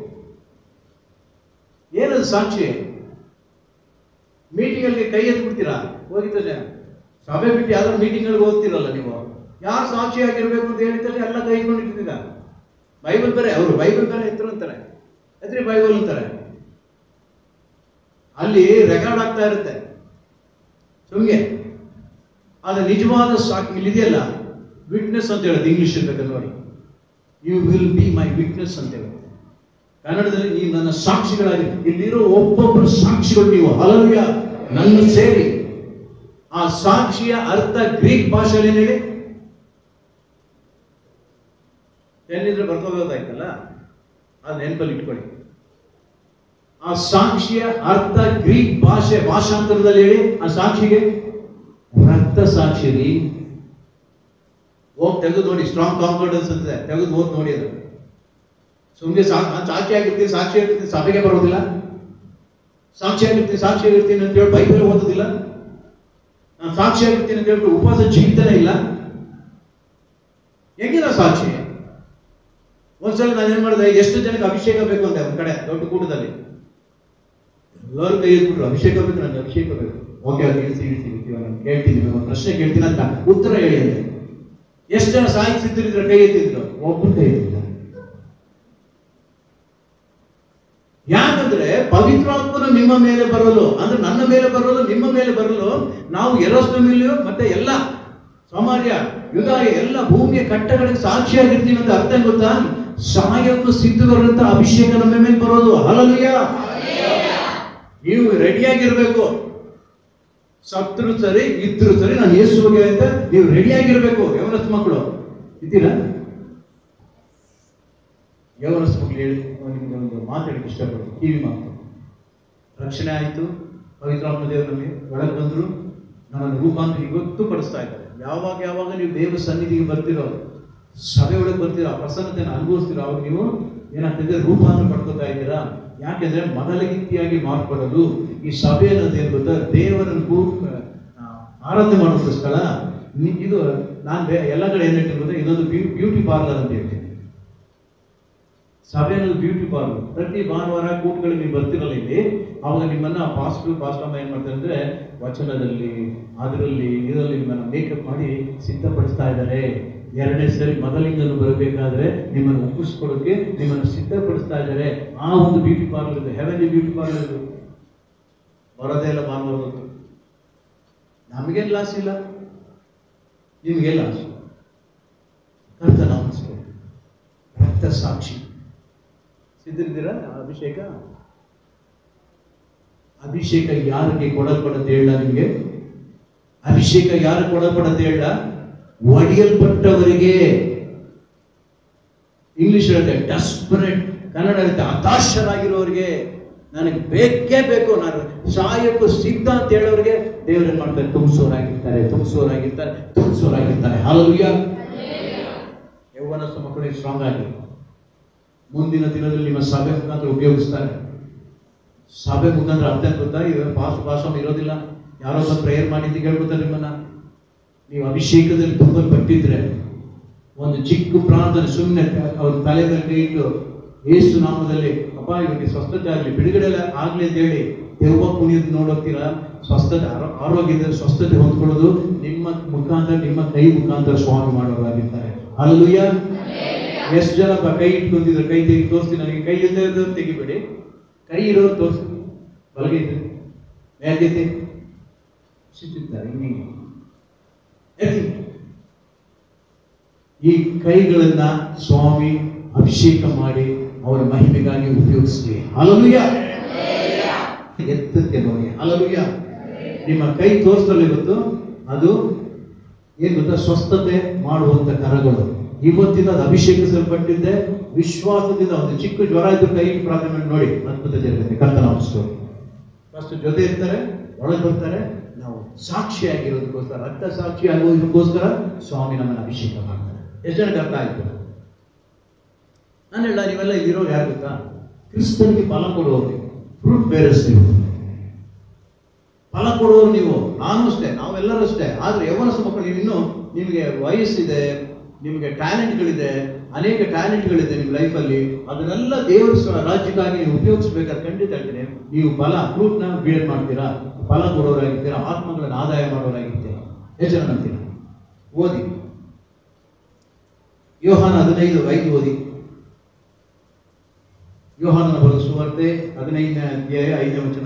ಏನದು ಸಾಕ್ಷಿ ಮೀಟಿಂಗಲ್ಲಿ ಕೈ ಎತ್ತು ಬಿಡ್ತೀರಾ ಹೋಗಿದ್ದಾನೆ ಸಭೆ ಬಿಟ್ಟು ಯಾವ್ದಾದ್ರು ಮೀಟಿಂಗ್ಗಳಿಗೆ ಹೋಗ್ತಿರಲ್ಲ ನೀವು ಯಾರು ಸಾಕ್ಷಿ ಆಗಿರ್ಬೇಕು ಅಂತ ಹೇಳಿದ್ರೆ ಎಲ್ಲ ಕೈ ಇಟ್ಕೊಂಡಿರ್ತೀರ ಬೈಬಲ್ ಬೇರೆ ಅವರು ಬೈಬಲ್ ಬೇರೆ ಎತ್ತರ ಅಂತಾರೆ ಎತ್ರಿ ಬೈಬಲ್ ಅಂತಾರೆ ಅಲ್ಲಿ ರೆಕಾರ್ಡ್ ಆಗ್ತಾ ಇರುತ್ತೆ ಸುಮ್ಗೆ ಆದ್ರೆ ನಿಜವಾದ ಸಾಕ್ಷಿ ಇಲ್ಲಿದೆಯಲ್ಲ ವಿಟ್ನೆಸ್ ಅಂತ ಹೇಳುತ್ತೆ ಇಂಗ್ಲಿಷ್ ಇರ್ಬೇಕು ನೋಡಿ you will be my witness ಅಂತ ಹೇಳುತ್ತೆ ಕನ್ನಡದಲ್ಲಿ ನೀವು ನನ್ನ ಸಾಕ್ಷಿಗಳಾಗಿ ಇಲ್ಲಿರೋ ಒಬ್ಬೊಬ್ಬರು ಸಾಕ್ಷಿಗಳು ನೀವು ಹಲವ್ಯ ನನ್ನ ಸೇರಿ ಆ ಸಾಕ್ಷಿಯ ಅರ್ಥ ಗ್ರೀಕ್ ಭಾಷೆಯಲ್ಲಿ ಏನ್ ಹೇಳಿ ಎಲ್ಲಿದ್ರೆ ಬರ್ಕೋಬೇಕಾಯ್ತಲ್ಲ ಅದು ನೆನಪಲ್ಲಿ ಇಟ್ಕೊಳ್ಳಿ ಆ ಸಾಕ್ಷಿಯ ಅರ್ಥ ಗ್ರೀಕ್ ಭಾಷೆ ಭಾಷಾಂತರದಲ್ಲಿ ಹೇಳಿ ಆ ಸಾಕ್ಷಿಗೆ ರಕ್ತ ಸಾಕ್ಷಿ ರೀ ಹೋಗಿ ತೆಗೆದು ನೋಡಿ ಸ್ಟ್ರಾಂಗ್ ಕಾನ್ಫಿಡೆನ್ಸ್ ಅಂತ ತೆಗೆದು ಓದ್ ನೋಡಿ ಅದು ಸುಮ್ಮನೆ ಸಾಕ್ಷಿ ಆಗಿರ್ತೀನಿ ಸಾಕ್ಷಿ ಆಗಿರ್ತೀನಿ ಸಭೆಗೆ ಬರೋದಿಲ್ಲ ಸಾಕ್ಷಿ ಆಗಿರ್ತೀನಿ ಸಾಕ್ಷಿ ಆಗಿರ್ತೀನಿ ಅಂತ ಹೇಳಿ ಬೈಬಲ್ ಓದೋದಿಲ್ಲ ನಾನು ಸಾಕ್ಷಿ ಆಗಿರ್ತೀನಿ ಅಂತ ಹೇಳ್ಬಿಟ್ಟು ಉಪವಾಸ ಜೀವಿತನೇ ಇಲ್ಲ ಹೆಂಗಿನ ಸಾಕ್ಷಿ ಒಂದ್ಸಲ ನಾನು ಏನ್ ಮಾಡಿದೆ ಎಷ್ಟು ಜನಕ್ಕೆ ಅಭಿಷೇಕ ಬೇಕು ಅಂತ ಒಂದ್ ಕಡೆ ದೊಡ್ಡ ಕೂಟದಲ್ಲಿ ಎಲ್ಲರೂ ಕೈ ಎತ್ಬಿಟ್ರು ಅಭಿಷೇಕ ಬೇಕು ನನಗೆ ಅಭಿಷೇಕ ಬೇಕು ಓಕೆ ಅದು ಇಳಿಸಿ ಇಳಿಸಿ ಇಳಿಸಿ ನಾನು ಕೇಳ್ತೀನಿ ಒಂದು ಪ್ರಶ್ನೆ ಕೇಳ್ತೀನಿ ಅಂತ ಉತ್ತರ ಹೇಳಿ ಅಂತೆ ಎಷ್ಟು ಜನ ಸಾಯಿ ಸಿದ್ಧರಿದ್ರೆ ಕೈ ಎತ್ತಿದ್ರು ಒಬ್ಬರು ಕೈ ಎತ್ತಿಲ್ಲ ಯಾಕಂದ್ರೆ ಪವಿತ್ರಾತ್ಮನು ನಿಮ್ಮ ಮೇಲೆ ಬರಲು ಅಂದ್ರೆ ನನ್ನ ಮೇಲೆ ಬರಲು ನಿಮ್ಮ ಮೇಲೆ ಬರಲು ನಾವು ಎರಸ್ಟಮಿಲಿಯೋ ಮತ್ತೆ ಎಲ್ಲ ಸಮಾರ್ಯ ಯುದಾಯ ಎಲ್ಲ ಭೂಮಿಯ ಕಟ್ಟಗಳಿಗೆ ಸಾಕ್ಷಿಯಾಗಿರ್ತೀವಿ ಅಂತ ಅರ್ಥ ಏನ್ ಗೊತ್ತಾ ಸಾಯಕ್ಕೂ ಸಿದ್ಧವಿರುವಂತ ಅಭಿಷೇಕ ನಮ್ಮ ಮೇಲೆ ಬರೋದು ಹಲಲುಯ ನೀವು ರೆಡಿಯಾಗಿರ್ಬೇಕು ಸತ್ರು ಸರಿ ಇದ್ರು ಸರಿ ನಾನು ಯೇಸುವಿಗೆ ಅಂತ ನೀವು ರೆಡಿಯಾಗಿರ್ಬೇಕು ಯವನಸ್ ಮಕ್ಕಳು ಇದ್ದೀರಾ ಯವನಸ್ ಮಕ್ಕಳು ಹೇಳಿ ನಿಮ್ಗೆ ಒಂದು ಮಾತಾಡಕ್ಕೆ ಇಷ್ಟಪಡ್ತೀನಿ ಕಿವಿ ಮಾತು ರಕ್ಷಣೆ ಆಯಿತು ಪವಿತ್ರಾತ್ಮ ದೇವರು ನಮಗೆ ಒಳಗೆ ಬಂದರು ನಮ್ಮನ್ನು ರೂಪಾಂತರ ಇವತ್ತು ಪಡಿಸ್ತಾ ಇದ್ದಾರೆ ಯಾವಾಗ ಯಾವಾಗ ನೀವು ದೇವರ ಸನ್ನಿಧಿಗೆ ಬರ್ತಿರೋ ಸಭೆ ಒಳಗೆ ಬರ್ತೀರೋ ಆ ಪ್ರಸನ್ನತೆಯನ್ನು ಅನುಭವಿಸ್ತೀರೋ ಅವಾಗ ನೀವು ಏನಾಗ್ತದೆ ರೂಪಾಂತರ ಪಡ್ಕೋತಾ ಇದ್ದೀರಾ ಯಾಕೆಂದ್ರೆ ಮನಲಗಿತ್ತಿಯಾಗಿ ಮಾರ್ಪಡಲು ಈ ಸಭೆ ಅನ್ನೋದು ಏನು ಗೊತ್ತಾ ದೇವರನ್ನು ಕೂ- ಆ, ಆರಾಧನೆ ಮಾಡುವಂಥ ಸ್ಥಳ ನಿ- ಇದು ನಾನು ಬೇ ಎಲ್ಲ ಕಡೆ ಏನು ಹೇಳ್ತೀನಿ ಗೊತ್ತಾ ಇದೊಂದು ಬ್ಯೂಟಿ ಪಾರ್ಲರ್ ಅಂತ ಹೇಳ್ತೀನಿ ಸಭೆ ಅನ್ನೋದು ಬ್ಯೂಟಿ ಪಾರ್ಲರ್ ಪ್ರತಿ ಭಾನುವಾರ ಕೂಟಗಳಿಗೆ ನೀವು ಬರ್ತಿರಲ್ಲ ಇಲ್ಲಿ ಅವಾಗ ನಿಮ್ಮನ್ನ ಪಾಸ್ಟರ್ ಪಾಸ್ಟಮ್ಮ ಏನ್ ಮಾಡ್ತಾರೆ ಅಂದ್ರೆ ವಚನದಲ್ಲಿ ಅದರಲ್ಲಿ ಇದರಲ್ಲಿ ನಿಮ್ಮನ್ನ ಮೇಕಪ್ ಮಾಡಿ ಸಿದ್ಧಪಡಿಸ್ತಾ ಇದ್ದಾರೆ ಎರಡನೇ ಸರಿ ಮೊದಲಿಂಗನು ಬರಬೇಕಾದ್ರೆ ನಿಮ್ಮನ್ನು ಒಪ್ಪಿಸ್ಕೊಡೋಕೆ ನಿಮ್ಮನ್ನು ಸಿದ್ಧಪಡಿಸ್ತಾ ಇದ್ದಾರೆ ಆ ಒಂದು ಬ್ಯೂಟಿ ಪಾರ್ಲರ್ ಇದೆ ಹೆವೆನ್ ಬ್ಯೂಟಿ ಪಾರ್ಲರ್ ಇದು ಬರೋದೇ ಇಲ್ಲ ಭಾನುವಾರ ಹೊತ್ತು ನಮಗೇನು ಲಾಸ್ ಇಲ್ಲ ನಿಮಗೇನು ಲಾಸ್ ಕರ್ತ ನಾಮಿಸ್ಕೊ ರಕ್ತ ಸಾಕ್ಷಿ ಸಿದ್ಧರಿದ್ದೀರಾ ಅಭಿಷೇಕ ಅಭಿಷೇಕ ಯಾರಿಗೆ ಕೊಡಲ್ಪಡುತ್ತೆ ಹೇಳ ನಿಮಗೆ ಅಭಿಷೇಕ ಯಾರು ಕೊಡಲ್ಪಡುತ್ತೆ ಹೇಳ ಒಡೆಯಲ್ಪಟ್ಟವರಿಗೆ ಇಂಗ್ಲಿಷ್ ಹೇಳುತ್ತೆ ಡಸ್ಪರೇಟ್ ಕನ್ನಡ ಇರುತ್ತೆ ಹತಾಶರಾಗಿರೋರಿಗೆ ನನಗೆ ಬೇಕೇ ಬೇಕು ನಾನು ಸಾಯಕ್ಕೂ ಸಿದ್ಧ ಅಂತ ಹೇಳೋರಿಗೆ ದೇವ್ರು ಏನ್ ಮಾಡ್ತಾರೆ ತುಂಬಿಸೋರಾಗಿರ್ತಾರೆ ತುಂಬಿಸೋರಾಗಿರ್ತಾರೆ ತುಂಬಿಸೋರಾಗಿರ್ತಾರೆ ಹಾಲೂಯ ಯೌವನಸ್ಥ ಮಕ್ಕಳಿಗೆ ಸ್ಟ್ರಾಂಗ್ ಆಗಿ ಮುಂದಿನ ದಿನದಲ್ಲಿ ನಿಮ್ಮ ಸಭೆ ಮುಖಾಂತರ ಉಪಯೋಗಿಸ್ತಾರೆ ಸಭೆ ಮುಖಾಂತರ ಅರ್ಥ ಏನ್ ಗೊತ್ತಾ ಇವಾಗ ಪಾಸ್ ಪಾಸ್ ಇರೋದಿಲ್ಲ ಯಾರೋ ಬಂದು ಪ್ರೇಯರ್ ಮಾಡಿದ್ದು ಕೇಳ್ಕೊತಾರೆ ನಿಮ್ಮನ್ನ ನೀವು ಅಭಿಷೇಕದಲ್ಲಿ ತುಂಬಲ್ಪಟ್ಟಿದ್ರೆ ಒಂದು ಚಿಕ್ಕ ಪ್ರಾಂತದಲ್ಲಿ ಸುಮ್ಮನೆ ಅವ್ರ ತಲೆ ಮೇಲೆ ಕೈ ಇಟ್ಟು ಏಸು ನಾಮದಲ್ಲಿ ಅಪ್ಪ ಇವರಿಗೆ ಸ್ವಸ್ಥತೆ ಆಗಲಿ ಬಿಡುಗಡೆ ಆಗಲಿ ಅಂತ ಹೇಳಿ ದೆವ್ವ ಕುಣಿಯೋದು ನೋಡೋಗ್ತೀರಾ ಸ್ವಸ್ಥತೆ ಆರೋ- ಆರೋಗ್ಯದಲ್ಲಿ ಸ್ವಸ್ಥತೆ ಹೊಂದ್ಕೊಳ್ಳೋದು ನಿಮ್ಮ ಮುಖಾಂತರ ನಿಮ್ಮ ಕೈ ಮುಖಾಂತರ ಸ್ವಾಮಿ ಮಾಡೋರಾಗಿರ್ತಾರೆ ಅಲ್ಲೂಯ್ಯ ಎಷ್ಟು ಜನ ಬ- ಕೈ ಇಟ್ಕೊಂತಿದ್ರು ಕೈ ತೆಗಿ ತೋರಿಸ್ತೀನಿ ನನಗೆ ಕೈ ಇಲ್ಲದೆ ಇರೋದು ತೆಗಿಬೇಡಿ ಕೈ ಇರೋದು ತೋರಿಸಿ ಬಲಗೈತೆ ಮೇಲ್ಗೈತೆ ಸಿಟ್ಟಿರ್ತಾರೆ ಹಿಂಗೆ ಎತ್ತಿ. ಈ ಕೈಗಳನ್ನ ಸ್ವಾಮಿ ಅಭಿಷೇಕ ಮಾಡಿ ಅವರ ಮಹಿಮೆಗಾಗಿ ಉಪಯೋಗಿಸಲಿ ಅಲಲುಯ್ಯ ಎತ್ತಕ್ಕೆ ನೋಡಿ ಅಲಲುಯ್ಯ ನಿಮ್ಮ ಕೈ ತೋರಿಸ್ತಲ್ಲ ಇವತ್ತು ಅದು ಏನ್ ಗೊತ್ತಾ ಸ್ವಸ್ಥತೆ ಮಾಡುವಂತ ಕರಗಳು ಇವತ್ತಿನ ಅದು ಅಭಿಷೇಕಿಸಲ್ಪಟ್ಟಿದ್ದೆ ವಿಶ್ವಾಸದಿಂದ ಒಂದು ಚಿಕ್ಕ ಜ್ವರ ಇದ್ದು ಕೈ ಇಟ್ಟು ಪ್ರಾರ್ಥನೆ ಮಾಡಿ ನೋಡಿ ಅದ್ಭುತ ಜರುಗುತ್ತೆ ಕರ್ತನ ಅನಿಸ್ತು ಫಸ್ಟ್ ಜೊತೆ ಇರ್ತಾರೆ ಒಳಗೆ ಬರ್ತಾರೆ ನಾವು ಸಾಕ್ಷಿಯಾಗಿರೋದಕ್ಕೋಸ್ಕರ ರಕ್ತ ಸಾಕ್ಷಿ ಆಗೋದಕ್ಕೋಸ್ಕರ ಸ್ವಾಮಿ ನಮ್ಮನ್ನು ಅಭಿಷೇಕ ಮಾಡ್ತಾರೆ ಎಷ್ಟು ಜನಕ್ಕೆ ಅರ್ಥ ಆಯ್ತು ನಾನು ಹೇಳ ನೀವೆಲ್ಲ ಇಲ್ಲಿರೋರು ಯಾರು ಗೊತ್ತಾ ಕ್ರಿಸ್ತನಿಗೆ ಫಲ ಕೊಡುವವರು ಫ್ರೂಟ್ ಬೇರಸ್ ನೀವು ಫಲ ಕೊಡುವವರು ನೀವು ನಾನು ಅಷ್ಟೇ ನಾವೆಲ್ಲರೂ ಅಷ್ಟೇ ಆದ್ರೆ ಯೌವನಸ ಮಕ್ಕಳು ನೀವು ಇನ್ನೂ ನಿಮಗೆ ವಯಸ್ಸಿದೆ ನಿಮಗೆ ಟ್ಯಾಲೆಂಟ್ಗಳಿದೆ ಅನೇಕ ಟ್ಯಾಲೆಂಟ್ಗಳಿದೆ ನಿಮ್ಮ ಲೈಫಲ್ಲಿ ಅದನ್ನೆಲ್ಲ ದೇವರ ಸ- ರಾಜ್ಯಕ್ಕಾಗಿ ನೀವು ಉಪಯೋಗಿಸ್ಬೇಕಾದ್ರೆ ಖಂಡಿತ ಹೇಳ್ತೀನಿ ನೀವು ಫಲ ಫ್ರೂಟ್ನ ಬೀಳ್ ಮಾಡ್ತೀರಾ ಫಲ ಕೊಡೋರಾಗಿರ್ತೀರಾ ಆತ್ಮಗಳನ್ನು ಆದಾಯ ಮಾಡೋರಾಗಿರ್ತೀರಾ ಎಷ್ಟು ಜನ ನಂಬ್ತೀರಾ ಓದಿ ಯೋಹಾನ ಹದಿನೈದು ಐದು ಓದಿ ಯೋಹಾನನ ಬರೆದ ಸುವಾರ್ತೆ ಹದಿನೈದನೇ ಅಧ್ಯಾಯ ಐದನೇ ವಚನ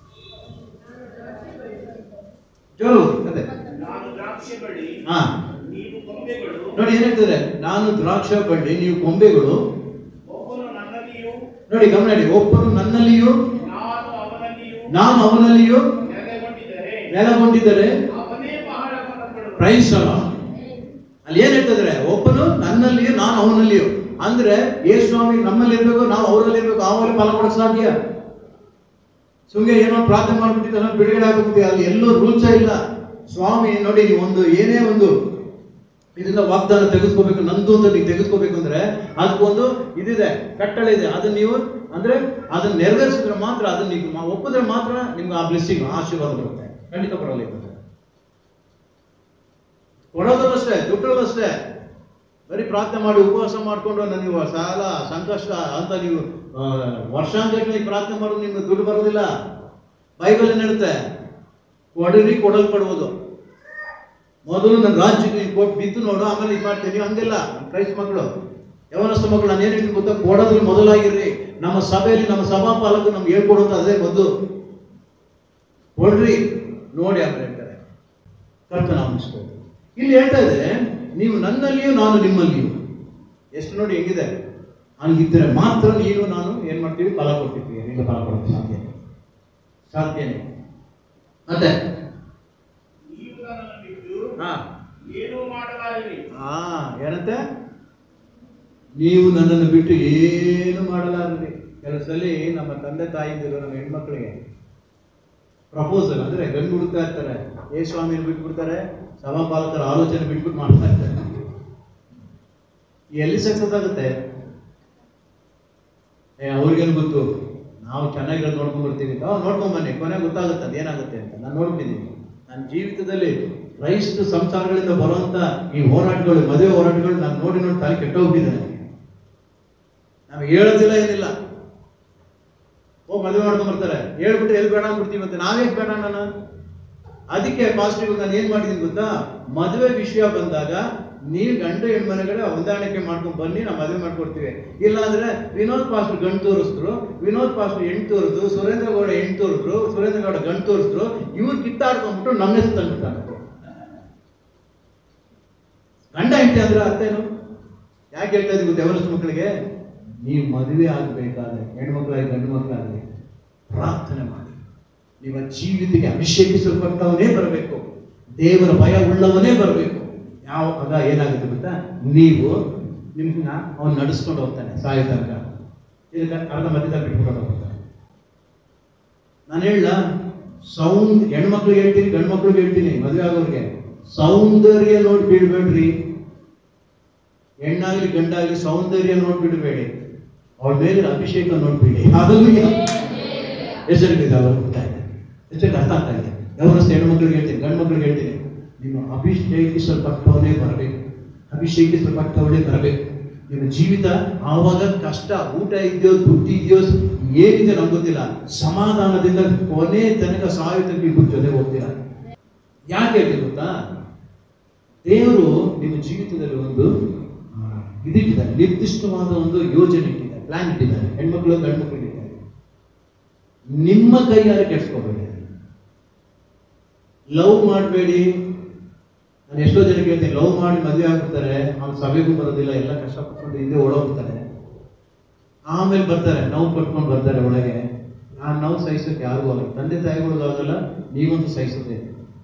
ಜೋರು ಓದಿ, ಅದೇ ನಾನು ದ್ರಾಕ್ಷಿ ಬಳ್ಳಿ ಹಾ ನೀವು ಕೊಂಬೆಗಳು ನೋಡಿ ಏನ್ ಹೇಳ್ತಾರೆ ನಾನು ದ್ರಾಕ್ಷ ಬಳ್ಳಿ ನೀವು ಕೊಂಬೆಗಳು ಒಬ್ಬನು ನನ್ನಲ್ಲಿಯೂ ನೋಡಿ ಗಮನ ಇಡಿ ಒಬ್ಬನು ನನ್ನಲ್ಲಿಯೂ ನಾನು ಅವನಲ್ಲಿಯೂ ನಾನು ಅವನಲ್ಲಿಯೂ ನೆಲೆಗೊಂಡಿದ್ದರೆ ನೆಲಗೊಂಡಿದ್ದರೆ ಅವನೇ ಬಹಳ ಫಲ ಕೊಡುವನು. ಪ್ರೈಸ್ ಅಲ್ಲ ಅಲ್ಲಿ ಏನ್ ಹೇಳ್ತಿದ್ರೆ ಒಬ್ಬನು ನನ್ನಲ್ಲಿಯೂ ನಾನು ಅವನಲ್ಲಿಯೂ ಅಂದ್ರೆ ಯೇಸು ಸ್ವಾಮಿ ನಮ್ಮಲ್ಲಿ ಇರ್ಬೇಕು ನಾವು ಅವರಲ್ಲಿ ಇರ್ಬೇಕು ಅವರಲ್ಲಿ ಫಲ ಕೊಡಕ್ ಸಾಧ್ಯ ಸುಮ್ಮನೆ ಏನೋ ಪ್ರಾರ್ಥನೆ ಮಾಡ್ಬಿಟ್ಟಿದ್ದಾನೆ ಬಿಡುಗಡೆ ಆಗ್ಬಿಟ್ಟಿದೆ ಅಲ್ಲಿ ಎಲ್ಲೂ ರೂಲ್ಸ ಇಲ್ಲ ಸ್ವಾಮಿ ನೋಡಿ ನೀವು ಒಂದು ಏನೇ ಒಂದು ಇದರಿಂದ ವಾಗ್ದಾನ ತೆಗೆದುಕೋಬೇಕು ನಂದು ಅಂತ ನೀವು ತೆಗೆದುಕೋಬೇಕು ಅಂದ್ರೆ ಅದಕ್ಕೊಂದು ಇದಿದೆ ಕಟ್ಟಳೆ ಇದೆ ಅದನ್ನ ನೀವು ಅಂದ್ರೆ ಅದನ್ನ ನೆರವೇರಿಸಿದ್ರೆ ಮಾತ್ರ ಅದನ್ನ ನೀವು ಮಾ- ಒಪ್ಪಿದ್ರೆ ಮಾತ್ರ ನಿಮ್ಗೆ ಆ ಬ್ಲೆಸ್ಸಿಂಗ್ ಆಶೀರ್ವಾದ ಬರುತ್ತೆ ಖಂಡಿತ ಬರಲ್ಲ ಇದು. ಕೊಡೋದ್ರಲ್ಲೂ ಅಷ್ಟೇ ದುಡ್ಡಲ್ಲೂ ಅಷ್ಟೇ ಬರೀ ಪ್ರಾರ್ಥನೆ ಮಾಡಿ ಉಪವಾಸ ಮಾಡಿಕೊಂಡು ನನಗೆ ಸಾಲ ಸಂಕಷ್ಟ ಅಂತ ನೀವು ಆ, ವರ್ಷಾಂಗಟ್ಲೆ ಪ್ರಾರ್ಥನೆ ಮಾಡೋದು ನಿಮ್ಗೆ ದುಡ್ಡು ಬರೋದಿಲ್ಲ ಬೈಬಲ್ ಏನ್ ಹೇಳುತ್ತೆ ಕೊಡಿರಿ ಕೊಡಲ್ಪಡುವುದು ಮೊದಲು ನನ್ನ ರಾಜ್ಯಕ್ಕೆ ನೀನು ಕೊಟ್ಟು ಬಿದ್ದು ನೋಡು ಆಮೇಲೆ ಇದು ಮಾಡ್ತೀನಿ ಹಂಗಿಲ್ಲ ನಮ್ಮ ಕ್ರೈಸ್ತ ಮಕ್ಕಳು ಯವನಸ್ಥ ಮಕ್ಕಳು ನಾನು ಏನು ಹೇಳ್ತೀನಿ ಗೊತ್ತಾ ಕೊಡೋದ್ರಲ್ಲಿ ಮೊದಲಾಗಿರ್ರಿ ನಮ್ಮ ಸಭೆಯಲ್ಲಿ ನಮ್ಮ ಸಭಾಪಾಲಕರು ನಮ್ಗೆ ಹೇಳ್ಕೊಡೋದು ಅದೇ ಮೊದಲು ಕೊಡ್ರಿ ನೋಡಿ ಆಮೇಲೆ ಹೇಳ್ತಾರೆ ಕರ್ತನ ಅನಿಸ್ತದೆ ಇಲ್ಲಿ ಹೇಳ್ತಾ ಇದೆ ನೀವು ನನ್ನಲ್ಲಿಯೂ ನಾನು ನಿಮ್ಮಲ್ಲಿಯೂ ಎಷ್ಟು ನೋಡಿ ಹೆಂಗಿದೆ ಹಂಗಿದ್ದರೆ ಮಾತ್ರ ನೀನು ನಾನು ಏನ್ ಮಾಡ್ತೀವಿ ಫಲ ಕೊಡ್ತೀವಿ ನಿಮಗೆ ಫಲ ಕೊಡೋದು ಸಾಧ್ಯ ಸಾಧ್ಯನೇ ಮತ್ತೆ ನೀವು ನನ್ನನ್ನು ಬಿಟ್ಟು ಹಾ ಏನೂ ಮಾಡಲಾರಿರಿ ಹಾ ಏನಂತೆ ನೀವು ನನ್ನನ್ನು ಬಿಟ್ಟು ಏನು ಮಾಡಲಾರದೆ ಕೆಲವು ಸಲ ನಮ್ಮ ತಂದೆ ತಾಯಿಂದಿರು ನಮ್ಮ ಹೆಣ್ಮಕ್ಳಿಗೆ ಪ್ರಪೋಸಲ್ ಅಂದ್ರೆ ಗಂಡು ಹುಡುಕ್ತಾ ಇರ್ತಾರೆ ಏ ಸ್ವಾಮಿನ ಬಿಟ್ಬಿಡ್ತಾರೆ ಸಭಾಪಾಲಕರ ಆಲೋಚನೆ ಬಿಟ್ಬಿಟ್ಟು ಮಾಡ್ತಾ ಇರ್ತಾರೆ ಎಲ್ಲಿ ಸಕ್ಸಸ್ ಆಗುತ್ತೆ ಏ ಅವ್ರಿಗೇನು ಗೊತ್ತು ನಾವು ಚೆನ್ನಾಗಿರೋದು ನೋಡ್ಕೊಂಡ್ ಬರ್ತೀವಿ ನಾವು ನೋಡ್ಕೊಂಡ್ ಬನ್ನಿ ಕೊನೆ ಗೊತ್ತಾಗುತ್ತೆ ಅದೇನಾಗುತ್ತೆ ಅಂತ ನಾನು ನೋಡ್ಬಿಟ್ಟಿದ್ದೀನಿ ನನ್ನ ಜೀವಿತದಲ್ಲಿ ಕ್ರೈಸ್ತ ಸಂಸಾರಗಳಿಂದ ಬರುವಂತ ಈ ಹೋರಾಟಗಳು ಮದುವೆ ಹೋರಾಟಗಳು ನಾನು ನೋಡಿ ನೋಡಿ ತಲೆ ಕೆಟ್ಟೋಗ್ಬಿಟ್ಟಿದೆ ನನಗೆ ನಮಗೆ ಹೇಳೋದಿಲ್ಲ ಏನಿಲ್ಲ ಹೋಗಿ ಮದುವೆ ಮಾಡ್ಕೊಂಡ್ ಬರ್ತಾರೆ ಹೇಳ್ಬಿಟ್ಟು ಎಲ್ಲಿ ಬೇಡ ಅಂದ್ಬಿಡ್ತೀವಿ ಮತ್ತೆ ನಾವೇಕ್ ಬೇಡ ನಾನು ಅದಕ್ಕೆ ಪಾಸಿಟಿವ್ ನಾನು ಏನ್ ಮಾಡಿದೀನಿ ಗೊತ್ತಾ ಮದುವೆ ವಿಷಯ ಬಂದಾಗ ನೀವು ಗಂಡು ಹೆಣ್ಮನೆಗಳೇ ಹೊಂದಾಣಿಕೆ ಮಾಡ್ಕೊಂಡು ಬನ್ನಿ ನಾವು ಮದುವೆ ಮಾಡ್ಕೊಡ್ತೀವಿ ಇಲ್ಲಾಂದ್ರೆ ವಿನೋದ್ ಪಾಸ್ಟರ್ ಗಂಡು ತೋರಿಸಿದ್ರು ವಿನೋದ್ ಪಾಸ್ಟರ್ ಹೆಣ್ಣು ತೋರಿದ್ರು ಸುರೇಂದ್ರ ಗೌಡ ಹೆಣ್ಣು ತೋರಿಸಿದ್ರು ಸುರೇಂದ್ರ ಗೌಡ ಗಂಡು ತೋರಿಸಿದ್ರು ಇವ್ರು ಕಿತ್ತಾಡ್ಕೊಂಡ್ಬಿಟ್ಟು ನಮ್ಮ ಹೆಸರು ತಂದ್ಬಿಟ್ಟಾರೆ ಗಂಡ ಹೆಂಡತಿ ಅಂದ್ರೆ ಅರ್ಥ ಏನು ಯಾಕೆ ಹೇಳ್ತಾ ಇದ್ದೀವಿ ದೇವರಸ್ಥ ಮಕ್ಕಳಿಗೆ ನೀವು ಮದುವೆ ಆಗಬೇಕಾದ್ರೆ ಹೆಣ್ಮಕ್ಳಾಗಿ ಗಂಡು ಮಕ್ಕಳಾಗಲಿ ಪ್ರಾರ್ಥನೆ ಮಾಡಿ ನಿಮ್ಮ ಜೀವಿತಕ್ಕೆ ಅಭಿಷೇಕಿಸಲ್ಪಟ್ಟವನೇ ಬರಬೇಕು ದೇವರ ಭಯ ಉಳ್ಳವನೇ ಬರಬೇಕು ಯಾವ ಆಗ ಏನಾಗುತ್ತೆ ಗೊತ್ತಾ ನೀವು ನಿಮ್ಮನ್ನ ಅವನು ನಡೆಸ್ಕೊಂಡು ಹೋಗ್ತಾನೆ ಸಾಯೋ ತನಕ ಇದಕ್ಕೆ ಅರ್ಧ ಮಧ್ಯದಲ್ಲಿ ಬಿಟ್ಬಿಟ್ಟು ಹೋಗ್ತಾರೆ ನಾನು ಹೇಳ ಸೌಂದ್ ಹೆಣ್ಮಕ್ಳಿಗೆ ಹೇಳ್ತೀನಿ ಗಂಡು ಮಕ್ಳಿಗೆ ಹೇಳ್ತೀನಿ ಮದುವೆ ಆಗೋರಿಗೆ ಸೌಂದರ್ಯ ನೋಡಿ ಬೀಳ್ಬೇಡ್ರಿ ಹೆಣ್ಣಾಗ್ಲಿ ಗಂಡಾಗ್ಲಿ ಸೌಂದರ್ಯ ನೋಡಿ ಬಿಡಬೇಡಿ ಅವಳ ಮೇಲಿನ ಅಭಿಷೇಕ ನೋಡ್ಬೇಡಿ ಅದನ್ನು ಹೆಸರಿಗೆ ಹೆಸರಿಗೆ ಅರ್ಥ ಆಗ್ತಾ ಇದೆ ಯಾವರಷ್ಟು ಹೆಣ್ಮಕ್ಳಿಗೆ ಹೇಳ್ತೀನಿ ಗಂಡು ಮಕ್ಳಿಗೆ ಹೇಳ್ತೀನಿ ನಿಮ್ಮ ಅಭಿಷೇಕಿಸಲ್ಪಟ್ಟವನೇ ಬರಬೇಕು ಅಭಿಷೇಕಿಸಲ್ಪಟ್ಟವನೇ ಬರಬೇಕು ನಿಮ್ಮ ಜೀವಿತ ಆವಾಗ ಕಷ್ಟ ಊಟ ಇದೆಯೋ ದುಡ್ಡು ಇದೆಯೋ ಏನಿದೆ ನಮ್ಗೆ ಗೊತ್ತಿಲ್ಲ ಸಮಾಧಾನದಿಂದ ಕೊನೆ ತನಕ ಸಾಯೋ ತನಕ ಇಬ್ಬರು ಜೊತೆ ಹೋಗ್ತೀರ ಯಾಕೆ ಹೇಳ್ತೀನಿ ಗೊತ್ತಾ ದೇವರು ನಿಮ್ಮ ಜೀವಿತದಲ್ಲಿ ಒಂದು ಆ, ಇದಿಟ್ಟಿದ್ದಾರೆ ನಿರ್ದಿಷ್ಟವಾದ ಒಂದು ಯೋಜನೆ ಇಟ್ಟಿದ್ದಾರೆ ಪ್ಲಾನ್ ಇಟ್ಟಿದ್ದಾರೆ ಹೆಣ್ಮಕ್ಳು ಗಂಡು ಮಕ್ಕಳಿಗೆ ಇಟ್ಟಿದ್ದಾರೆ ನಿಮ್ಮ ಕೈಯಾರೆ ಕೆಡ್ಸ್ಕೋಬೇಡಿ ಲವ್ ಮಾಡಬೇಡಿ ನಾನು ಎಷ್ಟೋ ಜನ ಕೇಳ್ತೀನಿ ಲವ್ ಮಾಡಿ ಮದುವೆ ಆಗ್ಬಿಡ್ತಾರೆ ಅವ್ನು ಸಭೆಗೂ ಬರೋದಿಲ್ಲ ಎಲ್ಲ ಕಷ್ಟಪಟ್ಕೊಂಡು ಹಿಂದೆ ಓಡೋಗ್ತಾರೆ ಆಮೇಲೆ ಬರ್ತಾರೆ ನೋವು ಪಟ್ಕೊಂಡು ಬರ್ತಾರೆ ಒಳಗೆ ಆ ನೋವು ಸಹಿಸೋಕೆ ಯಾರಿಗೂ ಆಗಲ್ಲ ತಂದೆ ತಾಯಿಗಳಿಗೂ ಆಗಲ್ಲ ನೀವಂತೂ ಸಹಿಸೋದೇ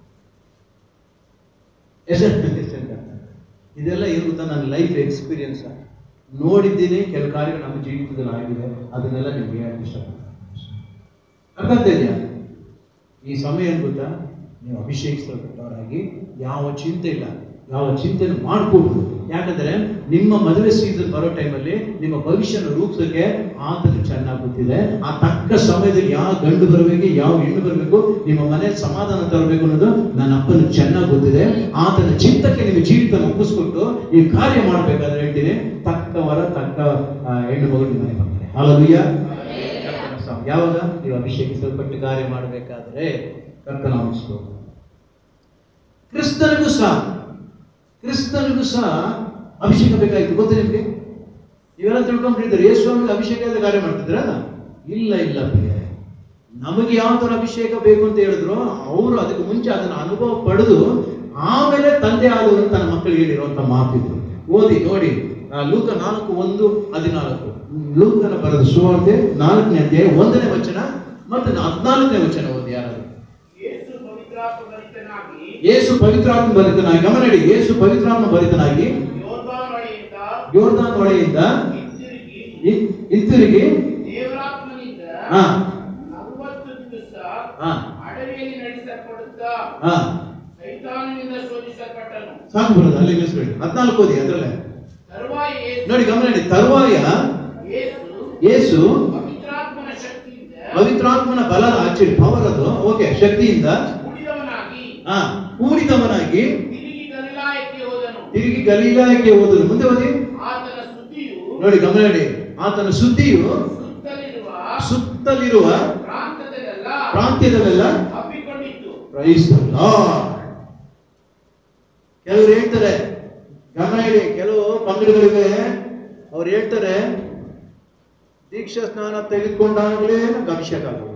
ಇದೆಲ್ಲ ಇರುತ್ತಾ ನನ್ನ ಲೈಫ್ ಎಕ್ಸ್ಪೀರಿಯನ್ಸ್ ನೋಡಿದ್ದೀನಿ ಕೆಲವು ಕಾರ್ಯಗಳು ನಮ್ಮ ಜೀವಿತದಲ್ಲಿ ಆಗಿದೆ ಅದನ್ನೆಲ್ಲ ನಿಮ್ಗೆ ಹೇಳಕ್ಕೆ ಇಷ್ಟಪಡ್ತೀನಿ ಅರ್ಥ ಆಗ್ತಾ ಇದೆಯಾ ಈ ಸಮಯ ಏನ್ ಗೊತ್ತಾ ನೀವು ಅಭಿಷೇಕಿಸಲ್ಪಟ್ಟವರಾಗಿ ಯಾವ ಚಿಂತೆ ಇಲ್ಲ ಯಾವ ಚಿಂತೆಯನ್ನು ಮಾಡ್ಕೊಡ್ದು ಯಾಕಂದ್ರೆ ನಿಮ್ಮ ಮದುವೆ ಸೀಸನ್ ಬರೋ ಟೈಮಲ್ಲಿ ನಿಮ್ಮ ಭವಿಷ್ಯನ ರೂಪಿಸೋಕೆ ಆತನಿಗೆ ಚೆನ್ನಾಗಿ ಗೊತ್ತಿದೆ ಆ ತಕ್ಕ ಸಮಯದಲ್ಲಿ ಯಾವ ಗಂಡು ಬರಬೇಕು ಯಾವ ಹೆಣ್ಣು ಬರಬೇಕು ನಿಮ್ಮ ಮನೆ ಸಮಾಧಾನ ತರಬೇಕು ಅನ್ನೋದು ನನ್ನ ಅಪ್ಪನ ಚೆನ್ನಾಗಿ ಗೊತ್ತಿದೆ ಆತನ ಚಿಂತಕ್ಕೆ ನಿಮ್ಮ ಜೀವಿತ ಒಪ್ಪಿಸ್ಕೊಟ್ಟು ಈ ಕಾರ್ಯ ಮಾಡ್ಬೇಕಾದ್ರೆ ಹೇಳ್ತೀನಿ ತಕ್ಕ ವರ ತಕ್ಕ ಆ, ಹೆಣ್ಣು ಮಗಳು ನಿಮ್ಮ ಮನೆ ಬರ್ತಾರೆ ಹಾಲುಯ್ಯ ಕರ್ತನ ಸ- ಯಾವಾಗ ನೀವು ಅಭಿಷೇಕಿಸಲ್ಪಟ್ಟು ಕಾರ್ಯ ಮಾಡಬೇಕಾದ್ರೆ ಕರ್ತನ ಅನಿಸ್ತು ಕ್ರಿಸ್ತನಿಗೂ ಸಹ ಕ್ರಿಸ್ತನಿಗೂ ಸಹ ಅಭಿಷೇಕ ಬೇಕಾಗಿತ್ತು ಗೊತ್ತಾ ನಿಮಗೆ ನೀವೆಲ್ಲ ತಿಳ್ಕೊಂಡ್ಬಿಟ್ಟಿದ್ದಾರೆ ಯೇಸು ಸ್ವಾಮಿಗೆ ಅಭಿಷೇಕ ಅಂತ ಕಾರ್ಯ ಮಾಡ್ತಿದ್ರ ಇಲ್ಲ ಇಲ್ಲ ಪ್ರಿಯರೇ. ನಮಗೆ ಯಾವ ತರ ಅಭಿಷೇಕ ಬೇಕು ಅಂತ ಹೇಳಿದ್ರು ಅವರು ಅದಕ್ಕೆ ಮುಂಚೆ ಅದನ್ನ ಅನುಭವ ಪಡೆದು ಆಮೇಲೆ ತಂದೆ ಆದವರು ತನ್ನ ಮಕ್ಕಳಿಗೆ ಹೇಳಿರುವಂತ ಮಾತಿತ್ತು ಓದಿ ನೋಡಿ ಆ, ಲೂಕ ನಾಲ್ಕು ಒಂದು ಹದಿನಾಲ್ಕು ಲೂಕನ ಬರೆದ ಸುವಾರ್ತೆ ನಾಲ್ಕನೇ ಅಧ್ಯಾಯ ಒಂದನೇ ವಚನ ಮತ್ತು ಹದಿನಾಲ್ಕನೇ ವಚನ ಓದಿ ಯಾರಾದ್ರು ಯೇಸು ಪವಿತ್ರಾತ್ಮ ಭರಿತನಾಗಿ ಯೇಸು ಪವಿತ್ರಾತ್ಮ ಭರಿತನಾಗಿ ಗಮನ ಇಡಿ ಯೇಸು ಪವಿತ್ರಾತ್ಮ ಭರಿತನಾಗಿ ಯೋರ್ದಾನ್ ಹೊಳೆಯಿಂದ ಯೋರ್ದಾನ್ ಹೊಳೆಯಿಂದ ಹಿಂತಿರುಗಿ ಹಿಂ- ಹಿಂತಿರುಗಿ ದೇವರಾತ್ಮನಿಂದ ಹಾ ನಲವತ್ತು ದಿವಸ ಹಾ ಅಡವಿಯಲ್ಲಿ ನಡೆಸಲ್ಪಡುತ್ತಾ ಹಾ ಸೈತಾನನಿಂದ ಶೋಧಿಸಲ್ಪಟ್ಟನು ಸಾಕು ಬರೋದು ಅಲ್ಲಿ ನಿಲ್ಲಿಸ್ಬೇಡಿ ಹದಿನಾಲ್ಕು ಓದಿ ಅದರಲ್ಲೇ ತರುವಾಯ ಯೇಸು ನೋಡಿ ಗಮನ ಇಡಿ ತರುವಾಯ ಯೇಸು ಯೇಸು ಪವಿತ್ರಾತ್ಮನ ಶಕ್ತಿಯಿಂದ ಪವಿತ್ರಾತ್ಮನ ಬಲ ಆಕ್ಚುಲಿ ಪವರ್ ಅದು ಓಕೆ ಶಕ್ತಿಯಿಂದ ಕೂಡಿದವನಾಗಿ ಹಾ ಕೂಡಿದವನಾಗಿ ತಿರುಗಿ ಗಲಿಲಾಯಕ್ಕೆ ಹೋದನು ತಿರುಗಿ ಗಲೀಲಾಯಕ್ಕೆ ಹೋದನು ಮುಂದೆ ಓದಿ ಆತನ ಸುದ್ದಿಯು ನೋಡಿ ಗಮನ ಇಡಿ ಆತನ ಸುದ್ದಿಯು ಸುತ್ತಲಿರುವ ಸುತ್ತಲಿರುವ ಪ್ರಾಂತದಲ್ಲೆಲ್ಲ ಪ್ರಾಂತ್ಯದಲ್ಲೆಲ್ಲ ಹಬ್ಬಿಕೊಂಡಿತ್ತು ಪ್ರೈಸ್ ದ ಲಾರ್ಡ್. ಕೆಲವರು ಹೇಳ್ತಾರೆ ಗಮನ ಇಡಿ ಕೆಲವು ಪಂಗಡಗಳಿಗೆ ಅವ್ರು ಹೇಳ್ತಾರೆ ದೀಕ್ಷಾ ಸ್ನಾನ ತೆಗೆದುಕೊಂಡಾಗಲೇ ನಮ್ಗೆ ಅಭಿಷೇಕ ಆಗೋದು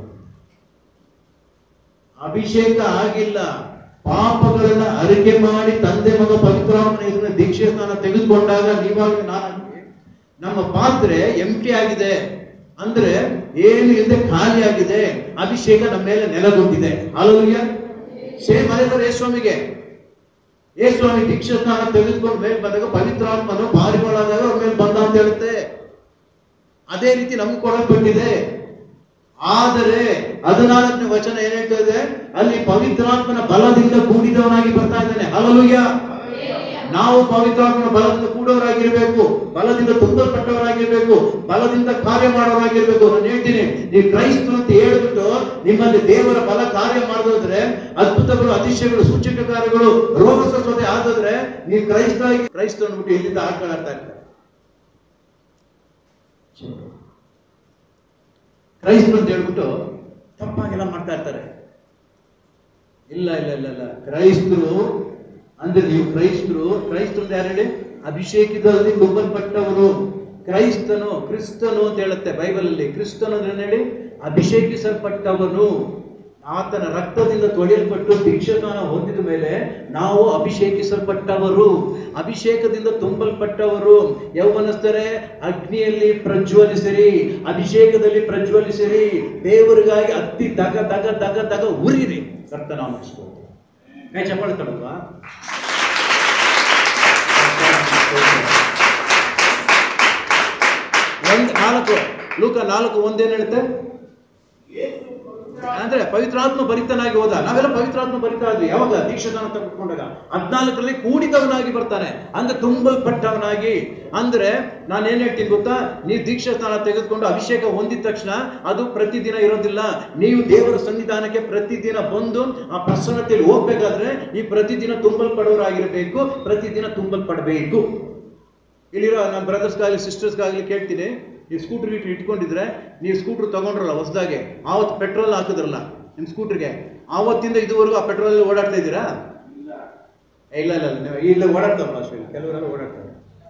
ಅಭಿಷೇಕ ಆಗಿಲ್ಲ ಪಾಪಗಳನ್ನ ಅರಿಕೆ ಮಾಡಿ ತಂದೆ ಮಗ ಪವಿತ್ರಾತ್ಮನ ಹೆಸರಿನ ದೀಕ್ಷೆ ಸ್ನಾನ ತೆಗೆದುಕೊಂಡಾಗ ನೀವಾಗಲೇ ನಾನು ನಮ್ಮ ಪಾತ್ರೆ ಎಂಟಿ ಆಗಿದೆ ಅಂದ್ರೆ ಏನು ಇಲ್ಲದೆ ಖಾಲಿ ಆಗಿದೆ ಅಭಿಷೇಕ ನಮ್ಮ ಮೇಲೆ ನೆಲೆಗೊಂಡಿದೆ ಅಲಲುಯ್ಯ ಸೇಮ್ ಅದೇ ತರ ಯೇಸ್ವಾಮಿಗೆ ಯೇಸ್ವಾಮಿ ದೀಕ್ಷಾ ಸ್ನಾನ ತೆಗೆದುಕೊಂಡು ಮೇಲೆ ಬಂದಾಗ ಪವಿತ್ರಾತ್ಮನು ಪಾರಿವಾಳಾದಾಗ ಅವ್ರ ಮೇಲೆ ಬಂದ ಅಂತ ಹೇಳುತ್ತೆ ಅದೇ ರೀತಿ ನಮ್ಗೆ ಕೊಡಲ್ಪಟ್ಟಿದೆ ಆದರೆ ಹದಿನಾಲ್ಕನೇ ವಚನ ಏನ್ ಹೇಳ್ತಾ ಇದೆ ಅಲ್ಲಿ ಪವಿತ್ರಾತ್ಮನ ಬಲದಿಂದ ಕೂಡಿದವನಾಗಿ ಬರ್ತಾ ಇದ್ದಾನೆ ಹಲಲುಯ್ಯ ನಾವು ಪವಿತ್ರಾತ್ಮನ ಬಲದಿಂದ ಕೂಡೋರಾಗಿರ್ಬೇಕು ಬಲದಿಂದ ತುಂಬಲ್ಪಟ್ಟವರಾಗಿರ್ಬೇಕು ಬಲದಿಂದ ಕಾರ್ಯ ಮಾಡೋರಾಗಿರ್ಬೇಕು ನಾನು ಹೇಳ್ತೀನಿ ನೀವು ಕ್ರೈಸ್ತರು ಅಂತ ಹೇಳ್ಬಿಟ್ಟು ನಿಮ್ಮಲ್ಲಿ ದೇವರ ಬಲ ಕಾರ್ಯ ಮಾಡೋದ್ರೆ ಅದ್ಭುತಗಳು ಅತಿಶಯಗಳು ಸೂಚಕ ಕಾರ್ಯಗಳು ರೋಗ ಸ್ವಸ್ಥತೆ ಆದ್ರೆ ನೀವು ಕ್ರೈಸ್ತ ಕ್ರೈಸ್ತ ಅಂದ್ಬಿಟ್ಟು ಇಲ್ಲಿಂದ ಆಡ್ತಾ ಇರ್ತಾರೆ ಕ್ರೈಸ್ತರು ಅಂತ ಹೇಳ್ಬಿಟ್ಟು ತಪ್ಪಾಗೆಲ್ಲ ಮಾಡ್ತಾ ಇರ್ತಾರೆ ಇಲ್ಲ ಇಲ್ಲ ಇಲ್ಲ ಇಲ್ಲ ಕ್ರೈಸ್ತರು ಅಂದ್ರೆ ನೀವು ಕ್ರೈಸ್ತರು ಕ್ರೈಸ್ತರು ಅಂತ ಯಾರು ಹೇಳಿ ಅಭಿಷೇಕಿತರಲ್ಲಿ ತುಂಬಲ್ಪಟ್ಟವರು ಕ್ರೈಸ್ತನು ಕ್ರಿಸ್ತನು ಅಂತ ಹೇಳುತ್ತೆ ಬೈಬಲ್ ಅಲ್ಲಿ ಕ್ರಿಸ್ತನು ಅಂದ್ರೆ ಏನ್ ಹೇಳಿ ಅಭಿಷೇಕಿಸಲ್ಪಟ್ಟವನು ಆತನ ರಕ್ತದಿಂದ ತೊಳೆಯಲ್ಪಟ್ಟು ದೀಕ್ಷಾಸ್ನಾನ ಹೊಂದಿದ ಮೇಲೆ ನಾವು ಅಭಿಷೇಕಿಸಲ್ಪಟ್ಟವರು ಅಭಿಷೇಕದಿಂದ ತುಂಬಲ್ಪಟ್ಟವರು ಯೌವನಸ್ಥರೇ ಅಗ್ನಿಯಲ್ಲಿ ಪ್ರಜ್ವಲಿಸಿರಿ ಅಭಿಷೇಕದಲ್ಲಿ ಪ್ರಜ್ವಲಿಸಿರಿ ದೇವರಿಗಾಗಿ ಅತ್ತಿ ದಗ ದಗ ದಗ ದಗ ಉರಿರಿ ಕರ್ತನಾಮಿಸ್ಬೋದು ಕೈ ಚಪ್ಪಾಳೆ ತಡಲ್ವಾ ಒಂದು ನಾಲ್ಕು ಲೂಕ ನಾಲ್ಕು ಒಂದೇನು ಹೇಳುತ್ತೆ ಯೇಸು ಪವಿತ್ರ ಅಂದ್ರೆ ಪವಿತ್ರಾತ್ಮ ಭರಿತನಾಗಿ ಹೋದ ನಾವೆಲ್ಲ ಪವಿತ್ರಾತ್ಮ ಭರಿತ ಆದ್ವಿ ಯಾವಾಗ ದೀಕ್ಷಾದಾನ ತೆಗೆದುಕೊಂಡಾಗ ಹದಿನಾಲ್ಕರಲ್ಲಿ ಕೂಡಿದವನಾಗಿ ಬರ್ತಾನೆ ಅಂದ್ರೆ ತುಂಬಲ್ಪಟ್ಟವನಾಗಿ ಅಂದ್ರೆ ನಾನು ಏನ್ ಹೇಳ್ತೀನಿ ಗೊತ್ತಾ ನೀವು ದೀಕ್ಷಾಸ್ನಾನ ತೆಗೆದುಕೊಂಡು ಅಭಿಷೇಕ ಹೊಂದಿದ ತಕ್ಷಣ ಅದು ಪ್ರತಿದಿನ ಇರೋದಿಲ್ಲ ನೀವು ದೇವರ ಸನ್ನಿಧಾನಕ್ಕೆ ಪ್ರತಿದಿನ ಬಂದು ಆ ಪ್ರಸನ್ನತೆಯಲ್ಲಿ ಹೋಗ್ಬೇಕಾದ್ರೆ ನೀವು ಪ್ರತಿದಿನ ತುಂಬಲ್ಪಡೋರಾಗಿರಬೇಕು ಪ್ರತಿದಿನ ತುಂಬಲ್ಪಡಬೇಕು ಇಲ್ಲಿರೋ ನಮ್ಮ ಬ್ರದರ್ಸ್ಗಾಗಲಿ ಸಿಸ್ಟರ್ಸ್ಗಾಗಲಿ ಕೇಳ್ತೀನಿ ನೀವು ಸ್ಕೂಟ್ರ್ ಗೀಟ್ರ್ ಇಟ್ಕೊಂಡಿದ್ರೆ ನೀವು ಸ್ಕೂಟ್ರ್ ತಗೊಂಡ್ರಲ್ಲ ಹೊಸದಾಗೆ ಆವತ್ತು ಪೆಟ್ರೋಲ್ ಹಾಕಿದ್ರಲ್ಲ ನಿಮ್ಮ ಸ್ಕೂಟ್ರಿಗೆ ಆವತ್ತಿಂದ ಇದುವರೆಗೂ ಆ ಪೆಟ್ರೋಲ್ ಓಡಾಡ್ತಾ ಇದ್ದೀರಾ ಏ, ಇಲ್ಲ ಇಲ್ಲ ಇಲ್ಲ ನೀವು ಇಲ್ಲ ಓಡಾಡ್ತಾವಲ್ಲ ಅಷ್ಟೇ ಕೆಲವರೆಲ್ಲ ಓಡಾಡ್ತಾರೆ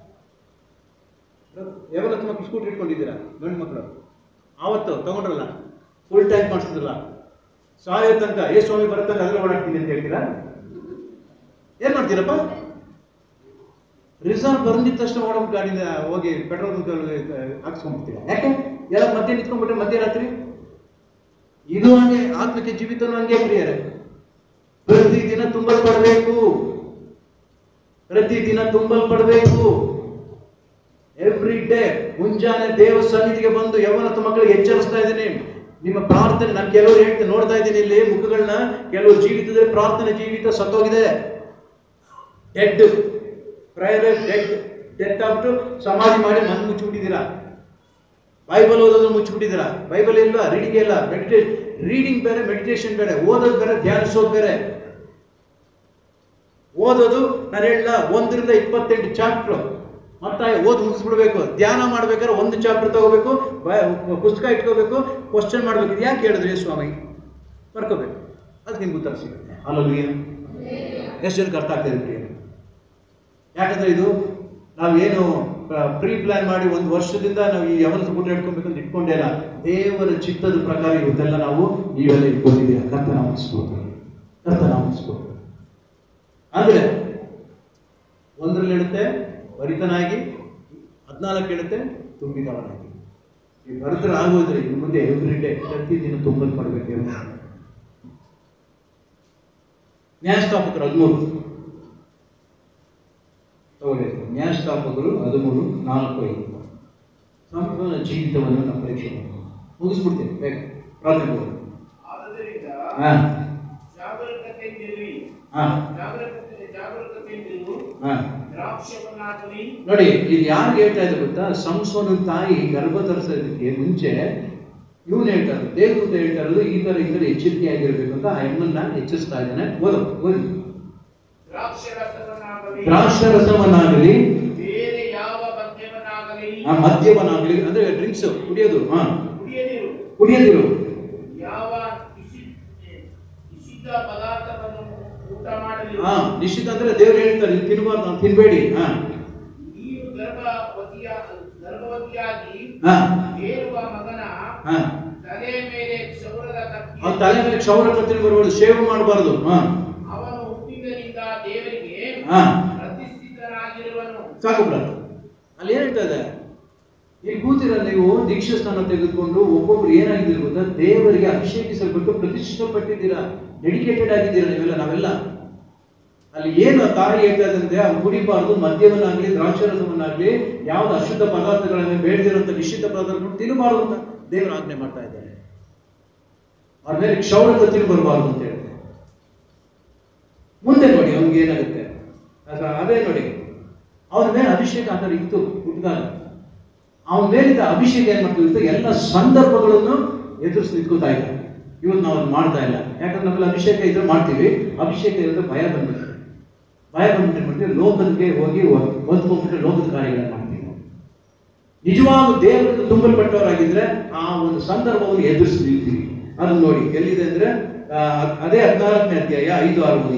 ಯಾವತ್ತು ಮಕ್ಕಳು ಸ್ಕೂಟ್ರ್ ಇಟ್ಕೊಂಡಿದ್ದೀರಾ ಗಂಡು ಮಕ್ಕಳು ಆವತ್ತು ತಗೊಂಡ್ರಲ್ಲ ಫುಲ್ ಟ್ಯಾಂಕ್ ಮಾಡಿಸಿದ್ರಲ್ಲ ಸಾಯೋ ತನಕ ಏ ಸ್ವಾಮಿ ಬರೋ ತನಕ ಅದ್ರಲ್ಲಿ ಓಡಾಡ್ತೀನಿ ಅಂತ ಹೇಳ್ತೀರಾ ಏನ್ ಮಾಡ್ತೀರಪ್ಪ ರಿಸರ್ವ್ ಬಂದಿದ ತಕ್ಷಣ ಓಡೋದು ಗಾಡಿಯಿಂದ ಹೋಗಿ ಪೆಟ್ರೋಲ್ ಹಾಕ್ಸ್ಕೊಂಡ್ಬಿಡ್ತೀರ ಯಾಕೆ ಎಲ್ಲ ಮಧ್ಯೆ ನಿಂತ್ಕೊಂಡ್ಬಿಟ್ರೆ ಮಧ್ಯರಾತ್ರಿ ಇದು ಹಂಗೆ ಆತ್ಮಕ್ಕೆ ಜೀವಿತನೂ ಹಂಗೆ ಪ್ರಿಯರೇ ಪ್ರತಿದಿನ ತುಂಬಲ್ಪಡಬೇಕು ಪ್ರತಿದಿನ ತುಂಬಲ್ಪಡಬೇಕು ಎವ್ರಿ ಡೇ ಮುಂಜಾನೆ ದೇವ ಸನ್ನಿಧಿಗೆ ಬಂದು ಯವನತ ಮಕ್ಕಳಿಗೆ ಎಚ್ಚರಿಸ್ತಾ ಇದ್ದೀನಿ ನಿಮ್ಮ ಪ್ರಾರ್ಥನೆ ನಾನು ಕೆಲವರು ಹೇಳ್ತೀನಿ ನೋಡ್ತಾ ಇದ್ದೀನಿ ಇಲ್ಲಿ ಮುಖಗಳನ್ನ ಕೆಲವು ಜೀವಿತದಲ್ಲಿ ಪ್ರಾರ್ಥನೆ ಜೀವಿತ ಸತ್ತೋಗಿದೆ ಡೆಡ್ ಪ್ರಯರ್ ಡೆಡ್ ಡೆತ್ ಆಗ್ಬಿಟ್ಟು ಸಮಾಧಿ ಮಾಡಿ ಮಣ್ಣು ಮುಚ್ಚಿಬಿಟ್ಟಿದ್ದೀರಾ ಬೈಬಲ್ ಓದೋದು ಮುಚ್ಚಿಬಿಟ್ಟಿದ್ದೀರಾ ಬೈಬಲ್ ಇಲ್ಲ ರೀಡಿಂಗ್ ಇಲ್ಲ ಮೆಡಿಟೇ ರೀಡಿಂಗ್ ಬೇರೆ ಮೆಡಿಟೇಷನ್ ಬೇರೆ ಓದೋದು ಬೇರೆ ಧ್ಯಾನಿಸೋದು ಬೇರೆ ಓದೋದು ನಾನು ಹೇಳ ಒಂದರಿಂದ ಇಪ್ಪತ್ತೆಂಟು ಚಾಪ್ಟ್ರು ಮತ್ತೆ ಓದಿ ಮುಗಿಸ್ಬಿಡ್ಬೇಕು ಧ್ಯಾನ ಮಾಡ್ಬೇಕಾದ್ರೆ ಒಂದು ಚಾಪ್ಟರ್ ತಗೋಬೇಕು ಬ- ಪುಸ್ತಕ ಇಟ್ಕೋಬೇಕು ಕ್ವಶನ್ ಮಾಡ್ಬೇಕು ಇದು ಯಾಕೆ ಹೇಳಿದ್ರಿ ಸ್ವಾಮಿ ಬರ್ಕೋಬೇಕು ಅದಕ್ಕೆ ನಿಮ್ಗೆ ಉತ್ತರ ಸಿಗುತ್ತೆ ಅಲ್ಲಲ್ಲಿ ಎಷ್ಟು ಜನಕ್ಕೆ ಅರ್ಥ ಆಗ್ತಾ ಇದೆ ಪ್ರಿಯರೇ? ಯಾಕಂದ್ರೆ ಇದು ನಾವೇನು ಪ್ರೀ ಪ್ಲಾನ್ ಮಾಡಿ ಒಂದು ವರ್ಷದಿಂದ ನಾವು ಈ ಯವನ ಗುಡ್ಡ ಇಟ್ಕೊಬೇಕು ಅಂತ ಇಟ್ಕೊಂಡೇ ಇಲ್ಲ ದೇವರ ಚಿತ್ತದ ಪ್ರಕಾರ ಇವತ್ತೆಲ್ಲ ನಾವು ನೀವೆಲ್ಲ ಇಟ್ಕೊಂಡಿದ್ದೀರ ಕರ್ತ ನಾಮಿಸ್ಬೋದು ಕರ್ತ ನಾಮಿಸ್ಬೋದು ಅಂದ್ರೆ ಒಂದರಲ್ಲಿ ಹೇಳುತ್ತೆ ಭರಿತನಾಗಿ ಹದಿನಾಲ್ಕು ಹೇಳುತ್ತೆ ತುಂಬಿದವನಾಗಿ ಈ ಭರತರ ಆಗೋದ್ರೆ ಇನ್ನು ಮುಂದೆ ಎವ್ರಿ ಡೇ ಪ್ರತಿದಿನ ತುಂಬಲ್ಪಡ್ಬೇಕು ನ್ಯಾಯಸ್ಥಾಪಕರು ಹದಿಮೂರು ತಗೊಳ್ಳಿ ನ್ಯಾಯಸ್ಥಾಪಕರು ಹದಿಮೂರು ನಾಲ್ಕು ಐದು ಸಂಪೂರ್ಣ ಜೀವಿತವನ್ನು ನಾವು ಪರೀಕ್ಷೆ ಮಾಡೋಣ. ಮುಗಿಸ್ಬಿಡ್ತೀನಿ ಬೇಗ ಪ್ರಾರ್ಥನೆ ಮಾಡೋಣ. ಆದ್ದರಿಂದ ಹಾ ಜಾಗರೂಕತೆಯಿಂದಿರಿ ಹಾ ಜಾಗರೂಕತೆ ಜಾಗರೂಕತೆಯಿಂದಿರು ಹಾ ದ್ರಾಕ್ಷವನ್ನಾಗಲಿ ನೋಡಿ ಇದು ಯಾರು ಹೇಳ್ತಾ ಇದ್ರು ಗೊತ್ತಾ ಸಂಸೋನ ತಾಯಿ ಗರ್ಭ ಧರಿಸೋದಕ್ಕೆ ಮುಂಚೆ ಇವನು ಹೇಳ್ತಾರೆ ದೇವದೂತ ಹೇಳ್ತಾ ಇರೋದು ಈ ತರ ಈ ತರ ಎಚ್ಚರಿಕೆ ಆಗಿರ್ಬೇಕು ಅಂತ ಆ ಹೆಣ್ಣನ್ನ ಎಚ್ಚರಿಸ್ತಾ ಇದ್ದಾನೆ ಓದು ಓದಿ ದ್ರಾಕ್ಷರಸವನ್ನಾಗಲಿ ದ್ರಾಕ್ಷರಸವನ್ನಾಗಲಿ ಬೇರೆ ಯಾವ ಮದ್ಯವನ್ನಾಗಲಿ ಆ ಮದ್ಯವನ್ನಾಗಲಿ ಅಂದ್ರೆ ಡ್ರಿಂಕ್ಸ್ ಕುಡಿಯೋದು ಹಾ ಕುಡಿಯದಿರು ಕುಡಿಯೋದಿರು ಯಾವ ನಿಷಿ- ನಿಷಿದ್ಧ ಪದಾರ್ಥವನ್ನು ಊಟ ಮಾಡಲಿ ಹಾ ನಿಶ್ಚಿತ ಅಂದ್ರೆ ದೇವ್ರು ಹೇಳ್ತಾರೆ ಇದು ತಿನ್ಬಾರ್ದು ಅಂತ ತಿನ್ಬೇಡಿ ಹಾ ನೀವು ಗರ್ಭವತಿಯ ಗರ್ಭವತಿಯಾಗಿ ಹಾ ಹೇರುವ ಮಗನ ಹಾ ತಲೆ ಮೇಲೆ ಕ್ಷೌರದ ಅವ್ನ ಕತ್ತಿ ತಲೆ ಮೇಲೆ ಕ್ಷೌರ ಕತ್ತಿನ ಬರಬಾರ್ದು ಶೇವ್ ಮಾಡಬಾರ್ದು ಹಾ ಅವನು ಹುಟ್ಟಿದರಿಂದ ದೇವರಿಗೆ ಹಾ ಪ್ರತಿಷ್ಠಿತನಾಗಿರುವನು ಸಾಕು ಬ್ರತ್ ಅಲ್ಲಿ ಏನ್ ಹೇಳ್ತಾ ಇದೆ ಇಲ್ಲಿ ಕೂತಿರ ನೀವು ದೀಕ್ಷಾ ಸ್ನಾನ ತೆಗೆದುಕೊಂಡು ಒಬ್ಬೊಬ್ರು ಏನಾಗಿದ್ದೀರಿ ಗೊತ್ತಾ ದೇವರಿಗೆ ಅಭಿಷೇಕಿಸಲ್ಪಟ್ಟು ಪ್ರತಿಷ್ಠಿತಪಟ್ಟಿದ್ದೀರಾ ಡೆಡಿಕೇಟೆಡ್ ಆಗಿದ್ದೀರಾ ನೀವೆಲ್ಲ ನಾವೆಲ್ಲ ಅಲ್ಲಿ ಏನು ತಾಯಿ ಹೇಳ್ತಾ ಇದ್ದಂತೆ ಅವ್ನು ಕುಡಿಬಾರ್ದು ಮದ್ಯವನ್ನಾಗ್ಲಿ ದ್ರಾಕ್ಷರಸವನ್ನಾಗ್ಲಿ ಯಾವ್ದು ಅಶುದ್ಧ ಪದಾರ್ಥಗಳನ್ನ ಬೇಡದಿರುವಂತ ನಿಶ್ಚಿತ ಪದಾರ್ಥಗಳು ತಿನ್ನಬಾರ್ದು ಅಂತ ದೇವರು ಆಜ್ಞೆ ಮಾಡ್ತಾ ಇದ್ದಾರೆ ಅವ್ರ ಮೇಲೆ ಕ್ಷೌರ ಕತ್ತಿನ ಬರಬಾರ್ದು ಅಂತ ಹೇಳಿದೆ ಮುಂದೆ ನೋಡಿ ಅವ್ನಿಗೆ ಏನಾಗುತ್ತೆ ಅದ- ಅದೇ ನೋಡಿ ಅವನ ಮೇಲೆ ಅಭಿಷೇಕ ಆ ಥರ ಇತ್ತು ಹುಟ್ಟಿದಾಗ ಅವನ ಮೇಲಿದ್ದ ಅಭಿಷೇಕ ಏನ್ ಮಾಡ್ತಿತ್ತು ಎಲ್ಲ ಸಂದರ್ಭಗಳನ್ನು ಎದುರಿಸಿ ನಿಂತ್ಕೋತಾ ಇದ್ದ ಇವತ್ತು ನಾವು ಅದನ್ನ ಮಾಡ್ತಾ ಇಲ್ಲ ಯಾಕಂದ್ರೆ ನಮ್ಮಲ್ಲಿ ಅಭಿಷೇಕ ಇದ್ರೆ ಮಾಡ್ತೀವಿ ಅಭಿಷೇಕ ಇಲ್ಲದ್ರೆ ಭಯ ಬಂದ್ಬಿಡುತ್ತೆ ಭಯ ಬಂದ್ಬಿಟ್ಟು ಮಾಡ್ತೀವಿ ಲೋಕಕ್ಕೆ ಹೋಗಿ ಹೊಂದ್ಕೊಂಡ್ಬಿಟ್ರೆ ಲೋಕದ ಕಾರ್ಯಗಳನ್ನ ಮಾಡ್ತೀವಿ ನಾವು. ನಿಜವಾದ ದೇವರಿಂದ ತುಂಬಲ್ಪಟ್ಟವರಾಗಿದ್ರೆ ಆ ಒಂದು ಸಂದರ್ಭವನ್ನು ಎದುರಿಸಿ ನಿಲ್ತೀವಿ ಅದನ್ನ ನೋಡಿ ಎಲ್ಲಿದೆ ಅಂದ್ರೆ ಆ, ಅದೇ ಹದಿನಾಲ್ಕನೇ ಅಧ್ಯಾಯ ಐದು ಆರು ಓದಿ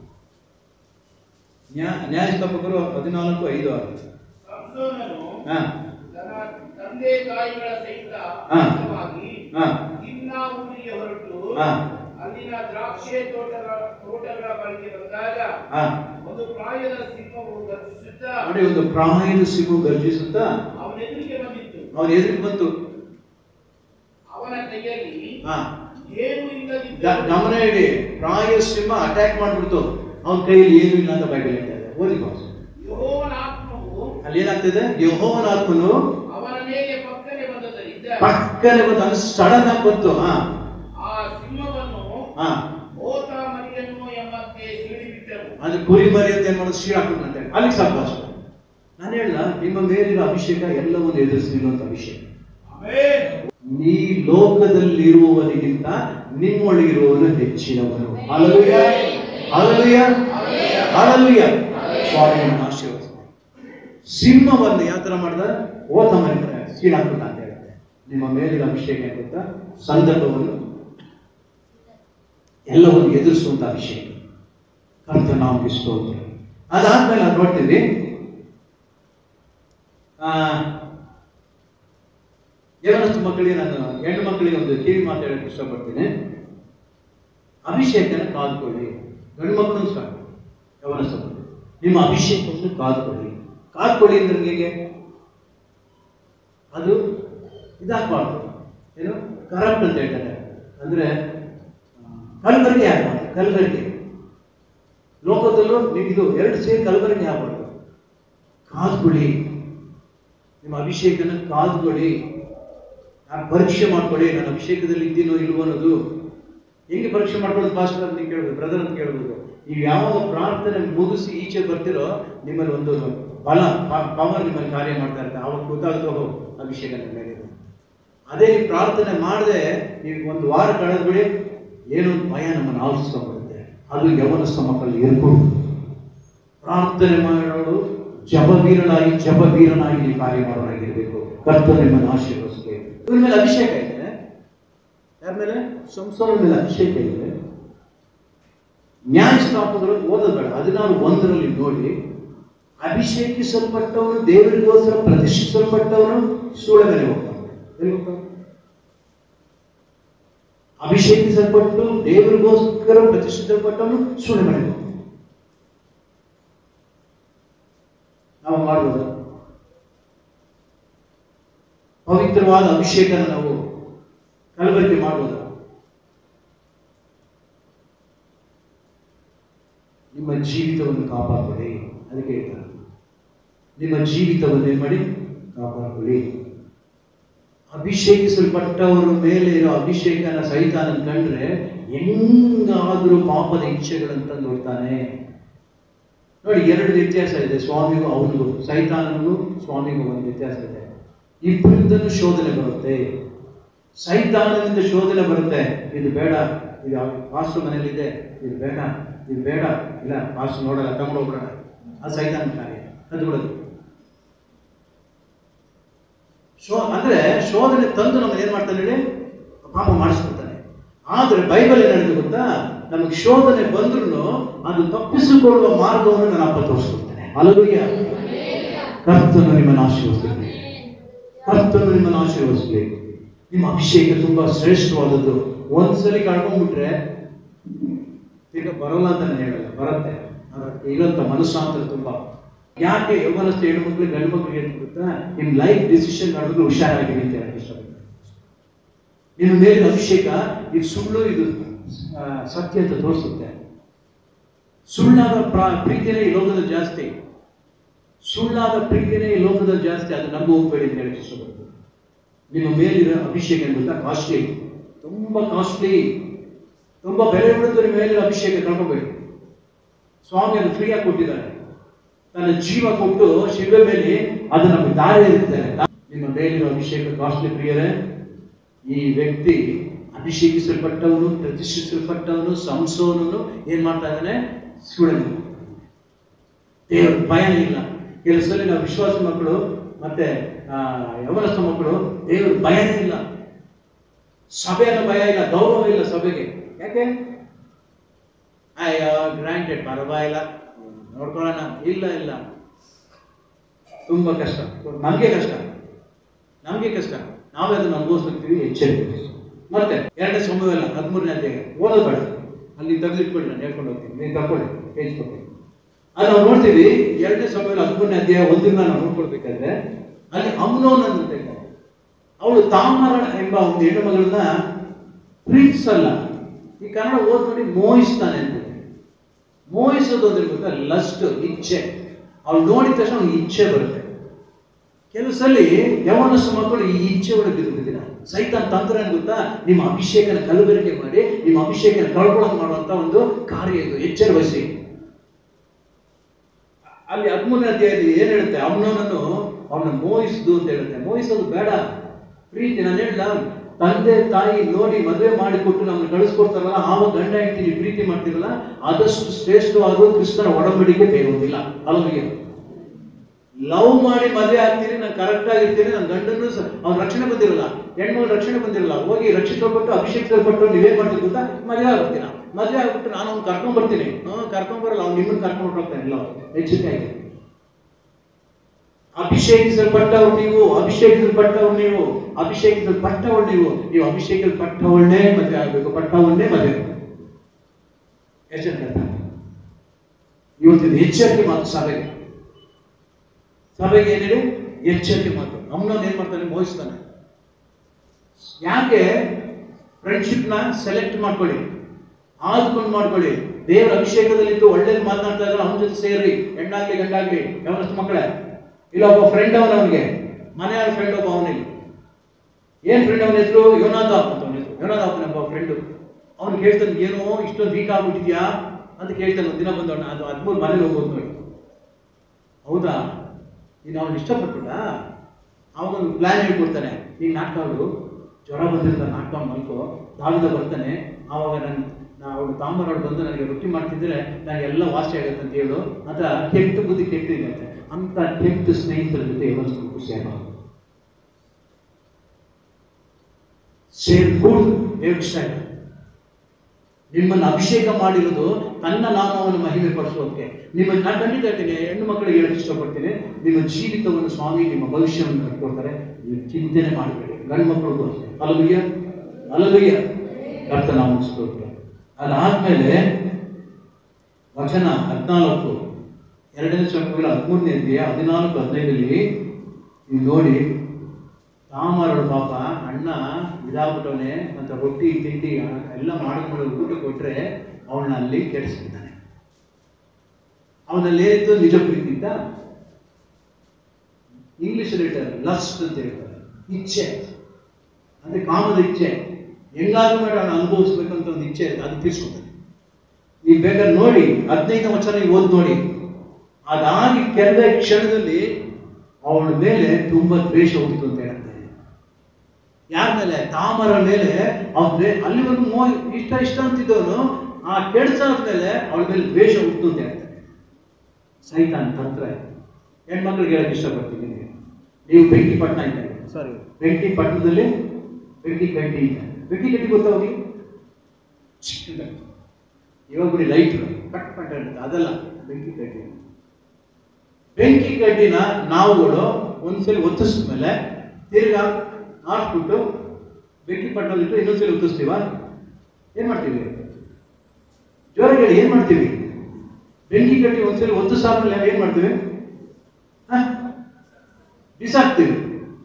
ನ್ಯಾಯ ನ್ಯಾಯಸ್ಥಾಪಕರು ಹದಿನಾಲ್ಕು ಐದು ಆರು ಸಂಸೋನನು ಹಾ ತನ್ನ ತಂದೆ ತಾಯಿಗಳ ಸಹಿತ ಹಾ. ಹಿತವಾಗಿ ಹಾ ತಿಮ್ನಾ ಊರಿಗೆ ಹೊರಟು ಹಾ. ಅಲ್ಲಿನ ದ್ರಾಕ್ಷೆ ತೋಟಗಳ ತೋಟಗಳ ಬಳಿಗೆ ಬಂದಾಗ ಹಾ ಒಂದು ಪ್ರಾಯದ ಸಿಂಹವು ಗರ್ಜಿಸುತ್ತಾ ನೋಡಿ ಒಂದು ಪ್ರಾಯದ ಸಿಗು ಗರ್ಜಿಸುತ್ತಾ ಅವನ ಎದುರಿಗೆ ಬಂದಿತ್ತು ಅವನ ಎದುರಿಗೆ ಬಂತು ಅವನ ಕೈಯಲ್ಲಿ ಹಾ ಏನು ಗ- ಇಲ್ಲದಿದ್ದ ಗಮನ ಇಡಿ ಪ್ರಾಯ ಸಿಂಹ ಅಟ್ಯಾಕ್ ಮಾಡ್ಬಿಡ್ತು ಅವನ ಕೈಯಲ್ಲಿ ಏನೂ ಇಲ್ಲ ಅಂತ ಬೈಬಲ್ ಹೇಳ್ತಾ ಇದೆ ಓದಿ ಬಾಸ್ ಯೆಹೋವನ ಆತ್ಮವು ಅಲ್ಲಿ ಏನಾಗ್ತಿದೆ ಯಹೋವನ ಆತ್ಮನು ಅವನ ಮೇಲೆ ಪಕ್ಕನೆ ಬಂದದರಿಂದ ಇದ್ದ ಪಕ್ಕನೆ ಬಂತು ಅದು ಸಡನ್ ಆಗಿ ಬಂತು ಹಾ ಆ ಸಿಂಹವನ್ನು ಹಾ ಓತ ಮರಿಯನ್ನು ಎಂಬಂತೆ ಸೀಳಿಬಿಟ್ಟರು ಅದು ಕುರಿ ಮರಿ ಅಂತ ಏನ್ ಮಾಡೋದು ಶೀ ಹಾಕೊಂಡಂತೆ ಅಲ್ಲಿಗೆ ಸಾಕು ಅಷ್ಟೇ ನಾನು ಹೇಳ ನಿಮ್ಮ ಮೇಲಿರೋ ಅಭಿಷೇಕ ಎಲ್ಲವನ್ನು ಎದುರಿಸಿ ನಿಲ್ಲುವಂತ ಅಭಿಷೇಕ ಆಮೆನ್ ಈ ಲೋಕದಲ್ಲಿರುವವನಿಗಿಂತ ನಿಮ್ಮೊಳಗಿರುವವನು ಹೆಚ್ಚಿನವನು ಅಲಲುಯ ಅಲಲುಯ ಅಲಲುಯ ಸ್ವಾಮಿಯನ್ನು ಆಶೀರ್ವದಿಸಿ ಸಿಂಹವನ್ನು ಯಾವ ತರ ಮಾಡಿದ ಓತ ಮರಿ ಸೀಳಾಕುತ್ತ ಅಂತ ಹೇಳುತ್ತೆ ನಿಮ್ಮ ಮೇಲಿನ ಅಭಿಷೇಕ ಏನ್ ಗೊತ್ತಾ ಸಂದರ್ಭವನ್ನು ಎಲ್ಲವನ್ನು ಎದುರಿಸುವಂತ ಅಭಿಷೇಕ ಕರ್ತ ನಾವು ಸ್ತೋತ್ರ ಅದಾದ್ಮೇಲೆ ನಾವು ನೋಡ್ತೀವಿ ಆ ಯವನಸ್ಥ ಮಕ್ಕಳಿಗೆ ನಾನು ಹೆಣ್ಣು ಮಕ್ಕಳಿಗೆ ಒಂದು ಕಿವಿ ಮಾತಾಡೋಕ್ಕೆ ಇಷ್ಟಪಡ್ತೀನಿ ಅಭಿಷೇಕನ ಕಾದ್ಕೊಳ್ಳಿ ಗಂಡು ಮಕ್ಕಳು ಸಹ ಯವನಸ್ಥ ಮಕ್ಕಳು ನಿಮ್ಮ ಅಭಿಷೇಕವನ್ನು ಕಾದ್ಕೊಳ್ಳಿ ಕಾದ್ಕೊಳ್ಳಿ ಅಂದ್ರೆ ಹೇಗೆ ಅದು ಇದಾಗಬಾರ್ದು ಏನು ಕರಪ್ಟ್ ಅಂತ ಹೇಳ್ತಾರೆ ಅಂದ್ರೆ ಆ, ಕಲಬೆರಕೆ ಆಗಬಾರ್ದು ಕಲಬೆರಕೆ ಲೋಕದಲ್ಲೂ ನೀವು ಇದು ಎರಡು ಸೇರಿ ಕಲಬೆರಕೆ ಆಗಬಾರ್ದು ಕಾದ್ಕೊಳ್ಳಿ ನಿಮ್ಮ ಅಭಿಷೇಕನ ಕಾದ್ಕೊಳ್ಳಿ ನಾನು ಪರೀಕ್ಷೆ ಮಾಡ್ಕೊಳ್ಳಿ ನಾನು ಅಭಿಷೇಕದಲ್ಲಿ ಇದ್ದೀನೋ ಇಲ್ವೋ ಅನ್ನೋದು ಹೆಂಗೆ ಪರೀಕ್ಷೆ ಮಾಡ್ಕೊಳ್ಳೋದು ಪಾಸ್ಟರ್ ಅಂತ ನೀವು ಕೇಳ್ಬೋದು ಬ್ರದರ್ ಅಂತ ಕೇಳ್ಬೋದು ನೀವು ಯಾವಾಗ ಪ್ರಾರ್ಥನೆ ಮುಗಿಸಿ ಈಚೆ ಬರ್ತಿರೋ ನಿಮ್ಮಲ್ಲಿ ಒಂದು ಬಲ ಪವರ್ ನಿಮ್ಮಲ್ಲಿ ಕಾರ್ಯ ಮಾಡ್ತಾ ಇರುತ್ತೆ ಆವಾಗ ಗೊತ್ತಾಗುತ್ತೆ ಓಹೋ ಅಭಿಷೇಕ ನಿಮ್ಮ ಮೇಲೆ ಇದೆ. ಅದೇ ನೀವು ಪ್ರಾರ್ಥನೆ ಮಾಡದೆ ನೀವು ಒಂದು ವಾರ ಕಳೆದ್ಬಿಡಿ ಏನೋ ಒಂದು ಭಯ ನಮ್ಮನ್ನು ಆವರಿಸ್ಕೊಂಡ್ಬಿಡುತ್ತೆ ಅದು ಯವನಸ್ಥ ಮಕ್ಕಳಲ್ಲಿ ಇರ್ಬೋದು ಪ್ರಾರ್ಥನೆ ಮಾಡೋದು ಜಪವೀರನಾಗಿ ಜಪವೀರನಾಗಿ ನೀವು ಕಾರ್ಯ ಮಾಡೋರಾಗಿರ್ಬೇಕು ಕರ್ತನ ನಿಮ್ಮನ್ನು ಆಶೀರ್ವದಿಸಬೇಕು ಇವ್ರ ಮೇಲೆ ಅಭಿಷೇಕ ಇದೆ ಯಾರ ಮೇಲೆ ಸಂಸಾರ ಮೇಲೆ ಅಭಿಷೇಕ ಇದೆ ನ್ಯಾಯಸ್ಥಾಪಕರು ಓದೋದು ಬೇಡ ಹದಿನಾರು ಒಂದರಲ್ಲಿ ನೋಡಿ ಅಭಿಷೇಕಿಸಲ್ಪಟ್ಟವನು ದೇವರಿಗೋಸ್ಕರ ಪ್ರತಿಷ್ಠಿಸಲ್ಪಟ್ಟವನು ಸೂಳ ಮೇಲೆ ಹೋಗ್ತಾನೆ ಎಲ್ಲಿ ಹೋಗ್ತಾನೆ? ಅಭಿಷೇಕಿಸಲ್ಪಟ್ಟು ದೇವರಿಗೋಸ್ಕರ ಪ್ರತಿಷ್ಠಿಸಲ್ಪಟ್ಟವನು ಸೂಳ ಮೇಲೆ ಹೋಗ್ತಾನೆ ನಾವು ಮಾಡ್ಬೋದು ಪವಿತ್ರವಾದ ಅಭಿಷೇಕನ ನಾವು ಕಲಬೆರಕೆ ಮಾಡ್ಬೋದು ನಿಮ್ಮ ಜೀವಿತವನ್ನು ಕಾಪಾಡಿಕೊಳ್ಳಿ ಅದಕ್ಕೆ ಹೇಳ್ತಾರೆ ನಿಮ್ಮ ಜೀವಿತವನ್ನು ಏನ್ ಮಾಡಿ ಕಾಪಾಡಿಕೊಳ್ಳಿ ಅಭಿಷೇಕಿಸಲ್ಪಟ್ಟವರ ಮೇಲೆ ಇರೋ ಅಭಿಷೇಕನ ಸೈತಾನ ಕಂಡ್ರೆ ಹೆಂಗಾದ್ರೂ ಪಾಪದ ಇಚ್ಛೆಗಳನ್ನು ತಂದು ಹೋಗ್ತಾನೆ ನೋಡಿ ಎರಡು ವ್ಯತ್ಯಾಸ ಇದೆ ಸ್ವಾಮಿಗೂ ಅವನಿಗೂ ಸೈತಾನನಿಗೂ ಸ್ವಾಮಿಗೂ ಒಂದು ವ್ಯತ್ಯಾಸ ಇದೆ ಇಬ್ಬರಿಂದನೂ ಶೋಧನೆ ಬರುತ್ತೆ ಸೈತಾನದಿಂದ ಶೋಧನೆ ಬರುತ್ತೆ ಇದು ಬೇಡ ಇದು ಪಾಸ್ಟರ್ ಮನೇಲಿದೆ ಇದು ಬೇಡ ಇದು ಬೇಡ ಇಲ್ಲ ಪಾಸ್ಟರ್ ನೋಡಲ್ಲ ತಗೊಂಡು ಹೋಗ್ಬಿಡೋಣ ಅದು ಸೈತಾನ ಕಾರ್ಯ ಅದು ಬಿಡೋದು ಶೋ ಅಂದ್ರೆ ಶೋಧನೆ ತಂದು ನಮ್ಮನ್ನು ಏನ್ ಮಾಡ್ತಾನೆ ಹೇಳಿ ಪಾಪ ಮಾಡಿಸ್ಬಿಡ್ತಾನೆ ಆದ್ರೆ ಬೈಬಲ್ ಏನ್ ಹೇಳಿದೆ ಗೊತ್ತಾ ನಮಗೆ ಶೋಧನೆ ಬಂದ್ರು ಅದು ತಪ್ಪಿಸಿಕೊಳ್ಳುವ ಮಾರ್ಗವನ್ನು ನನ್ನ ಅಪ್ಪ ತೋರಿಸ್ಕೊಡ್ತಾನೆ ಅಲಲುಯ್ಯ ಕರ್ತನು ನಿಮ್ಮನ್ನು ಆಶೀರ್ವದಿಸಲಿ ಕರ್ತನು ನಿಮ್ಮನ್ನು ಆಶೀರ್ವದಿಸಲಿ ನಿಮ್ಮ ಅಭಿಷೇಕ ತುಂಬಾ ಶ್ರೇಷ್ಠವಾದದ್ದು ಒಂದ್ಸಲಿ ಕಳ್ಕೊಂಡ್ಬಿಟ್ರೆ ಈಗ ಬರಲ್ಲ ಅಂತ ನಾನು ಹೇಳಲ್ಲ ಬರುತ್ತೆ ಅದಕ್ಕೆ ಇರೋಂಥ ಮನಸ್ಸಾಂತರ ತುಂಬಾ ಯಾಕೆ ಯೌವನಸ್ಥ ಹೆಣ್ಮಕ್ಳು ಗಂಡು ಮಕ್ಳಿಗೆ ಏನು ಗೊತ್ತಾ ನಿಮ್ಮ ಲೈಫ್ ಡಿಸಿಷನ್ ಮಾಡಿದ್ರು ಹುಷಾರಾಗಿರಿ ಅಂತ ಹೇಳಕ್ಕೆ ಇಷ್ಟಪಡ್ತೀನಿ ನಿಮ್ಮ ಮೇಲಿನ ಅಭಿಷೇಕ ಇದು ಸುಳ್ಳು ಇದು ಆ, ಸತ್ಯ ಅಂತ ತೋರಿಸುತ್ತೆ ಸುಳ್ಳಾದ ಪ್ರಾ- ಪ್ರೀತಿನೇ ಈ ಲೋಕದಲ್ಲಿ ಜಾಸ್ತಿ ಸುಳ್ಳಾದ ಪ್ರೀತಿನೇ ಈ ಲೋಕದಲ್ಲಿ ಜಾಸ್ತಿ ಅದು ನಂಬ ಹೋಗ್ಬೇಡಿ ಅಂತ ಹೇಳಕ್ಕೆ ಇಷ್ಟಪಡ್ತೀನಿ ನಿಮ್ಮ ಮೇಲಿರೋ ಅಭಿಷೇಕ ಏನು ಗೊತ್ತಾ ಕಾಸ್ಟ್ಲಿ ತುಂಬಾ ಕಾಸ್ಟ್ಲಿ ತುಂಬಾ ಬೆಲೆ ಉಳಿದು ನಿಮ್ಮ ಮೇಲಿರೋ ಅಭಿಷೇಕ ಕಳ್ಕೊಬೇಡಿ ಸ್ವಾಮಿ ಅದು ಫ್ರೀಯಾಗಿ ಕೊಟ್ಟಿದ್ದಾರೆ ತನ್ನ ಜೀವ ಕೊಟ್ಟು ಶಿಲ್ವೆ ಮೇಲೆ ಅದು ನಮಗೆ ದಾರಿ ಇರ್ತಾರೆ ನಿಮ್ಮ ಮೇಲಿರೋ ಅಭಿಷೇಕ ಕಾಸ್ಟ್ಲಿ ಪ್ರಿಯರೇ ಈ ವ್ಯಕ್ತಿ ಅಭಿಷೇಕಿಸಲ್ಪಟ್ಟವನು ಪ್ರತಿಷ್ಠಿಸಲ್ಪಟ್ಟವನು ಸಂಸೋನನು ಏನ್ ಮಾಡ್ತಾ ಇದ್ದಾನೆ ಸುಳ್ಳನ್ನು ದೇವರ ಭಯನೇ ಇಲ್ಲ ಕೆಲವು ಸಲ ನಾವು ವಿಶ್ವಾಸ ಮಕ್ಕಳು ಮತ್ತೆ ಆ, ಯವನಸ್ಥ ಮಕ್ಕಳು ದೇವರ ಭಯನೇ ಇಲ್ಲ ಸಭೆಯ ಭಯ ಇಲ್ಲ ಗೌರವ ಇಲ್ಲ ಸಭೆಗೆ ಯಾಕೆ ಅಯ್ಯೋ ಗ್ರಾಂಟೆಡ್ ಪರವಾಗಿಲ್ಲ ನೋಡ್ಕೊಳ್ಳೋಣ ಇಲ್ಲ ಇಲ್ಲ ತುಂಬಾ ಕಷ್ಟ ನಮಗೆ ಕಷ್ಟ ನಮಗೆ ಕಷ್ಟ ನಾವೇ ಅದನ್ನು ಅನುಭವಿಸ್ತೀವಿ ಎಚ್ಚರಿಕೆ ಮತ್ತೆ ಎರಡನೇ ಸಮಯವೆಲ್ಲ ಹದಿಮೂರನೇ ಅಧ್ಯಾಯ ಓದೋದು ಬೇಡ ಅಲ್ಲಿ ತೆಗೆದಿಟ್ಕೊಳ್ಳಿ ನಾನು ಹೇಳ್ಕೊಂಡು ಹೋಗ್ತೀನಿ ನೀವು ತಗೊಳ್ಳಿ ಪೇಜ್ ಕೊಡ್ತೀನಿ ಅದು ನಾವು ನೋಡ್ತೀವಿ ಎರಡನೇ ಸಮಯದಲ್ಲಿ ಹದಿಮೂರನೇ ಅಧ್ಯಾಯ ಒಂದನ್ನ ನಾವು ನೋಡ್ಕೊಳ್ಬೇಕಾದ್ರೆ ಅಲ್ಲಿ ಅಮ್ನೋನ್ ಅಂತ ಇದ್ದಾರೆ ಅವಳು ತಾಮರ ಎಂಬ ಒಂದು ಹೆಣ್ಣು ಮಗಳನ್ನ ಪ್ರೀತಿಸಲ್ಲ ಈ ಕನ್ನಡ ಓದ್ ನೋಡಿ ಮೋಹಿಸ್ತಾನೆ ಅಂತ ಮೋಹಿಸೋದು ಅಂದ್ರೆ ಗೊತ್ತಾ ಲಸ್ಟ್ ಇಚ್ಛೆ ಅವ್ಳು ನೋಡಿದ ತಕ್ಷಣ ಅವ್ನಿಗೆ ಇಚ್ಛೆ ಬರುತ್ತೆ ಕೆಲವು ಸಲ ಯವನಸ್ಸು ಮಕ್ಕಳು ಈ ಇಚ್ಛೆ ಒಳಗೆ ಬಿದ್ದುಬಿಟ್ಟಿದ್ದೀರ ಸೈತಾನ್ ತಂತ್ರ ಏನ್ ಗೊತ್ತಾ ನಿಮ್ಮ ಅಭಿಷೇಕನ ಕಲಬೆರಕೆ ಮಾಡಿ ನಿಮ್ಮ ಅಭಿಷೇಕನ ಕಳ್ಕೊಳ್ಳೋದು ಮಾಡುವಂತ ಒಂದು ಕಾರ್ಯ ಇದು ಎಚ್ಚರ ವಹಿಸಿ ಅಲ್ಲಿ ಹದಿಮೂರನೇ ಅಧ್ಯಾಯದಲ್ಲಿ ಏನ್ ಹೇಳುತ್ತೆ ಅವನನ್ನು ಅವನ ಮೋಹಿಸುದು ಅಂತ ಹೇಳುತ್ತೆ ಮೋಹಿಸೋದು ಬೇಡ ಪ್ರೀತಿ ನಾನು ಹೇಳಿಲ್ಲ ತಂದೆ ತಾಯಿ ನೋಡಿ ಮದುವೆ ಮಾಡಿಕೊಟ್ಟು ನಮ್ಮನ್ನು ಕಳಿಸ್ಕೊಡ್ತಾರಲ್ಲ ಆವಾಗ ಗಂಡ ಹೆಂಡತಿ ನೀವು ಪ್ರೀತಿ ಮಾಡ್ತೀರಲ್ಲ ಆದಷ್ಟು ಶ್ರೇಷ್ಠವಾದ ಕ್ರಿಸ್ತನ ಒಡಂಬಡಿಕೆ ಬೇರುವುದಿಲ್ಲ ಅಲ್ಲಿಗೆ ಲವ್ ಮಾಡಿ ಮದುವೆ ಆಗ್ತೀನಿ ನಾನು ಕರೆಕ್ಟ್ ಆಗಿರ್ತೀನಿ ನನ್ನ ಗಂಡನು ಅವ್ನ ರಕ್ಷಣೆ ಬಂದಿರಲ್ಲ ಹೆಣ್ಮಗಳು ರಕ್ಷಣೆ ಬಂದಿರಲ್ಲ ಹೋಗಿ ರಕ್ಷಿಸಲ್ಪಟ್ಟು ಅಭಿಷೇಕಿಸಲ್ಪಟ್ಟು ನೀವೇನ್ ಮಾಡ್ತೀರಿ ಗೊತ್ತಾ ಮದುವೆ ಆಗ್ಬಿಡ್ತೀನ ಮದುವೆ ಆಗ್ಬಿಟ್ಟು ನಾನು ಅವ್ನು ಕರ್ಕೊಂಡ್ ಬರ್ತೀನಿ ಹ್ಞೂ ಕರ್ಕೊಂಡ್ ಬರಲ್ಲ ಅವ್ನು ನಿಮ್ಮನ್ನ ಕರ್ಕೊಂಡು ಹೋಗ್ತಾನೆ ಇಲ್ಲ ಎಚ್ಚರಿಕೆ ಆಗಿದೆ ಅಭಿಷೇಕಿಸಲ್ಪಟ್ಟವ್ರು ನೀವು ಅಭಿಷೇಕಿಸಲ್ಪಟ್ಟವ್ರು ನೀವು ಅಭಿಷೇಕಿಸಲ್ಪಟ್ಟವಳು ನೀವು ನೀವು ಅಭಿಷೇಕಿಸಲ್ಪಟ್ಟವಳನ್ನೇ ಮದುವೆ ಆಗಬೇಕು ಪಟ್ಟವನ್ನೇ ಮದುವೆ ಎಚ್ಚರಿಕೆ ಅಂತ. ಇವತ್ತಿನ ಎಚ್ಚರಿಕೆ ಮಾತು ಸಭೆಗೆ ಸಭೆಗೆ ಏನಿದೆ ಎಚ್ಚರಿಕೆ ಮಾತು ಅವನವ್ನು ಏನ್ ಮಾಡ್ತಾನೆ ಮೋಹಿಸ್ತಾನೆ ಯಾಕೆ ಫ್ರೆಂಡ್ಶಿಪ್ ನ ಸೆಲೆಕ್ಟ್ ಮಾಡ್ಕೊಳ್ಳಿ ಆದ್ಕೊಂಡು ಮಾಡ್ಕೊಳ್ಳಿ ದೇವರ ಅಭಿಷೇಕದಲ್ಲಿದ್ದು ಒಳ್ಳೇದು ಮಾತನಾಡ್ತಾ ಇದ್ರೆ ಅವನ ಜೊತೆ ಸೇರಿ ಹೆಣ್ಣಾಗ್ಲಿ ಗಂಡಾಗ್ಲಿ ಯಾವನಷ್ಟು ಮಕ್ಕಳೇ ಇಲ್ಲ ಒಬ್ಬ ಫ್ರೆಂಡ್ ಅವನ ಅವನಿಗೆ ಮನೆಯಾಳ ಫ್ರೆಂಡ್ ಒಬ್ಬ ಅವನಿಗೆ ಏನ್ ಫ್ರೆಂಡ್ ಅವನ ಹೆಸರು ಯೋನಾದ ಅಂತ ಅವನ ಹೆಸರು ಯೋನಾದ ಒಬ್ಬ ಫ್ರೆಂಡು ಅವ್ನು ಕೇಳ್ತಾನೆ ಏನೋ ಇಷ್ಟೊಂದು ವೀಕ್ ಆಗ್ಬಿಟ್ಟಿದ್ಯಾ ಅಂತ ಕೇಳ್ತಾನೆ ಒಂದಿನ ಬಂದವನ ಅದು ಹದಿಮೂರು ಮನೇಲಿ ಹೋಗ್ಬೋದು ನೋಡಿ ಹೌದಾ ನೀನು ಅವನು ಇಷ್ಟಪಟ್ಬಿಟ್ಟ ಅವಾಗೊಂದು ಪ್ಲಾನ್ ಹೇಳ್ಕೊಡ್ತಾನೆ ಈಗ ನಾಟಕ ಅವರು ಜ್ವರ ಬಂದಿರ್ತಾನೆ ನಾಟಕ ಮಲ್ಕೋ ದಾವಿದ ಬರ್ತಾನೆ ಆವಾಗ ನಾನು ನಾ ಅವಳು ತಾಂಬರವಳು ಬಂದು ನನಗೆ ರೊಟ್ಟಿ ಮಾಡ್ತಿದ್ರೆ ನನಗೆಲ್ಲ ವಾಸಿ ಆಗುತ್ತೆ ಅಂತ ಹೇಳು ಅಂತ ಕೆಟ್ಟ ಬುದ್ಧಿ ಕೆಟ್ಟಿದೆ ಅಂತ ಅಂತ ಕೆಟ್ಟ ಸ್ನೇಹಿತರ ಜೊತೆ ಇವತ್ತು ಖುಷಿಯಾಗ ಸೇರ್ಕೂಡ್ದು ದೇವ್ರ ಇಷ್ಟ ಇಲ್ಲ ನಿಮ್ಮನ್ನು ಅಭಿಷೇಕ ಮಾಡಿರೋದು ತನ್ನ ನಾಮವನ್ನು ಮಹಿಮೆ ಪಡಿಸೋದಕ್ಕೆ ನಿಮ್ಮನ್ನು ನಾನು ಖಂಡಿತ ಹೇಳ್ತೀನಿ ಹೆಣ್ಣು ಮಕ್ಕಳಿಗೆ ಹೇಳಕ್ಕೆ ಇಷ್ಟಪಡ್ತೀನಿ ನಿಮ್ಮ ಜೀವಿತವನ್ನು ಸ್ವಾಮಿ ನಿಮ್ಮ ಭವಿಷ್ಯವನ್ನು ಕಟ್ಕೊಡ್ತಾರೆ ನೀವು ಚಿಂತನೆ ಮಾಡಬೇಡಿ ಗಂಡು ಮಕ್ಕಳಿಗೂ ಅಷ್ಟೇ ಅಲಗುಯ್ಯ ಅಲಗುಯ್ಯ ಕರ್ತ ನಾವು ಸ್ತೋತ್ರ ಅದಾದ್ಮೇಲೆ ವಚನ ಹದಿನಾಲ್ಕು ಎರಡನೇ ಸಂಖ್ಯೆಗಳ ಹದಿಮೂರನೇ ಅಧ್ಯಾಯ ಹದಿನಾಲ್ಕು ಹದಿನೈದರಲ್ಲಿ ನೀವು ನೋಡಿ ತಾಮರಳು ಪಾಪ ಅಣ್ಣ ಇದಾಗ್ಬಿಟ್ಟವನೆ ಮತ್ತು ರೊಟ್ಟಿ ತಿಂಡಿ ಎಲ್ಲ ಮಾಡ್ಕೊಂಡು ಊಟ ಕೊಟ್ಟರೆ ಅವಳನ್ನ ಅಲ್ಲಿ ಕೆಡಿಸ್ಬಿಡ್ತಾನೆ ಅವನಲ್ಲಿ ಏನಿತ್ತು ನಿಜ ಪ್ರೀತಿ ಇದ್ದ ಇಂಗ್ಲಿಷ್ ಹೇಳ್ತಾರೆ ಲಸ್ಟ್ ಅಂತ ಹೇಳ್ತಾರೆ ಇಚ್ಛೆ ಅಂದ್ರೆ ಕಾಮದ ಇಚ್ಛೆ ಹೆಂಗಾದ್ರೂ ಮಾಡಿ ಅವನು ಅನುಭವಿಸ್ಬೇಕಂತ ಒಂದು ಇಚ್ಛೆ ಇರುತ್ತೆ ಅದು ತೀರ್ಸ್ಕೊತಾನೆ ನೀವು ಬೇಕಾದ್ರೆ ನೋಡಿ ಹದಿನೈದು ವಚನ ನೀವು ಓದಿ ನೋಡಿ ಅದಾಗಿ ಕೆಲವೇ ಕ್ಷಣದಲ್ಲಿ ಅವಳ ಮೇಲೆ ತುಂಬಾ ದ್ವೇಷ ಹುಟ್ಟಿತು ಅಂತ ಹೇಳ್ತಾರೆ ಯಾರ ಮೇಲೆ ತಾಮರ ಮೇಲೆ ಅವನ ಅಲ್ಲಿವರೆಗೂ ಮೋ ಇಷ್ಟ ಇಷ್ಟ ಅಂತಿದ್ದವನು ಆ ಕೆಡ್ಸಾದ್ಮೇಲೆ ಅವಳ ಮೇಲೆ ದ್ವೇಷ ಹುಟ್ಟು ಅಂತ ಹೇಳ್ತಾರೆ ಸೈತಾನ್ ತಂತ್ರ ಹೆಣ್ಮಕ್ಳಿಗೆ ಹೇಳಕ್ ಇಷ್ಟಪಡ್ತೀನಿ ನೀವು ಬೆಂಕಿ ಪಟ್ಟಣ ಇದ್ದಾರೆ ಸಾರಿ ಬೆಂಕಿ ಪಟ್ಟಣದಲ್ಲಿ ಬೆಂಕಿ ಕಡ್ಡಿ ಇದೆ ಬೆಂಕಿ ಕಡ್ಡಿ ಗೊತ್ತಾ ಹೋಗಿ ಚಿಕ್ಕದಾಗಿ. ಇವಾಗ ಬಿಡಿ ಲೈಟ್ ಕಟ್ ಪಟ್ಟ ಇರುತ್ತೆ ಅದಲ್ಲ ಬೆಂಕಿ ಕಡ್ಡಿ ಬೆಂಕಿ ಕಡ್ಡಿನ ನಾವುಗಳು ಒಂದ್ಸಲಿ ಒತ್ತಿಸಿದ ಮೇಲೆ ತಿರ್ಗಾ ಆಡ್ಬಿಟ್ಟು ಬೆಂಕಿ ಪಟ್ಟಣದಲ್ಲಿಟ್ಟು ಇನ್ನೊಂದ್ಸಲಿ ಒತ್ತಿಸ್ತೀವ ಏನ್ ಮಾಡ್ತೀವಿ ಜೋರಾಗಿ ಹೇಳಿ ಏನ್ ಮಾಡ್ತೀವಿ ಬೆಂಕಿ ಕಡ್ಡಿ ಒಂದ್ಸಲಿ ಒತ್ತಿಸಾದ್ಮೇಲೆ ಏನ್ ಮಾಡ್ತೀವಿ ಹ? ಬಿಸಾಕ್ತೀವಿ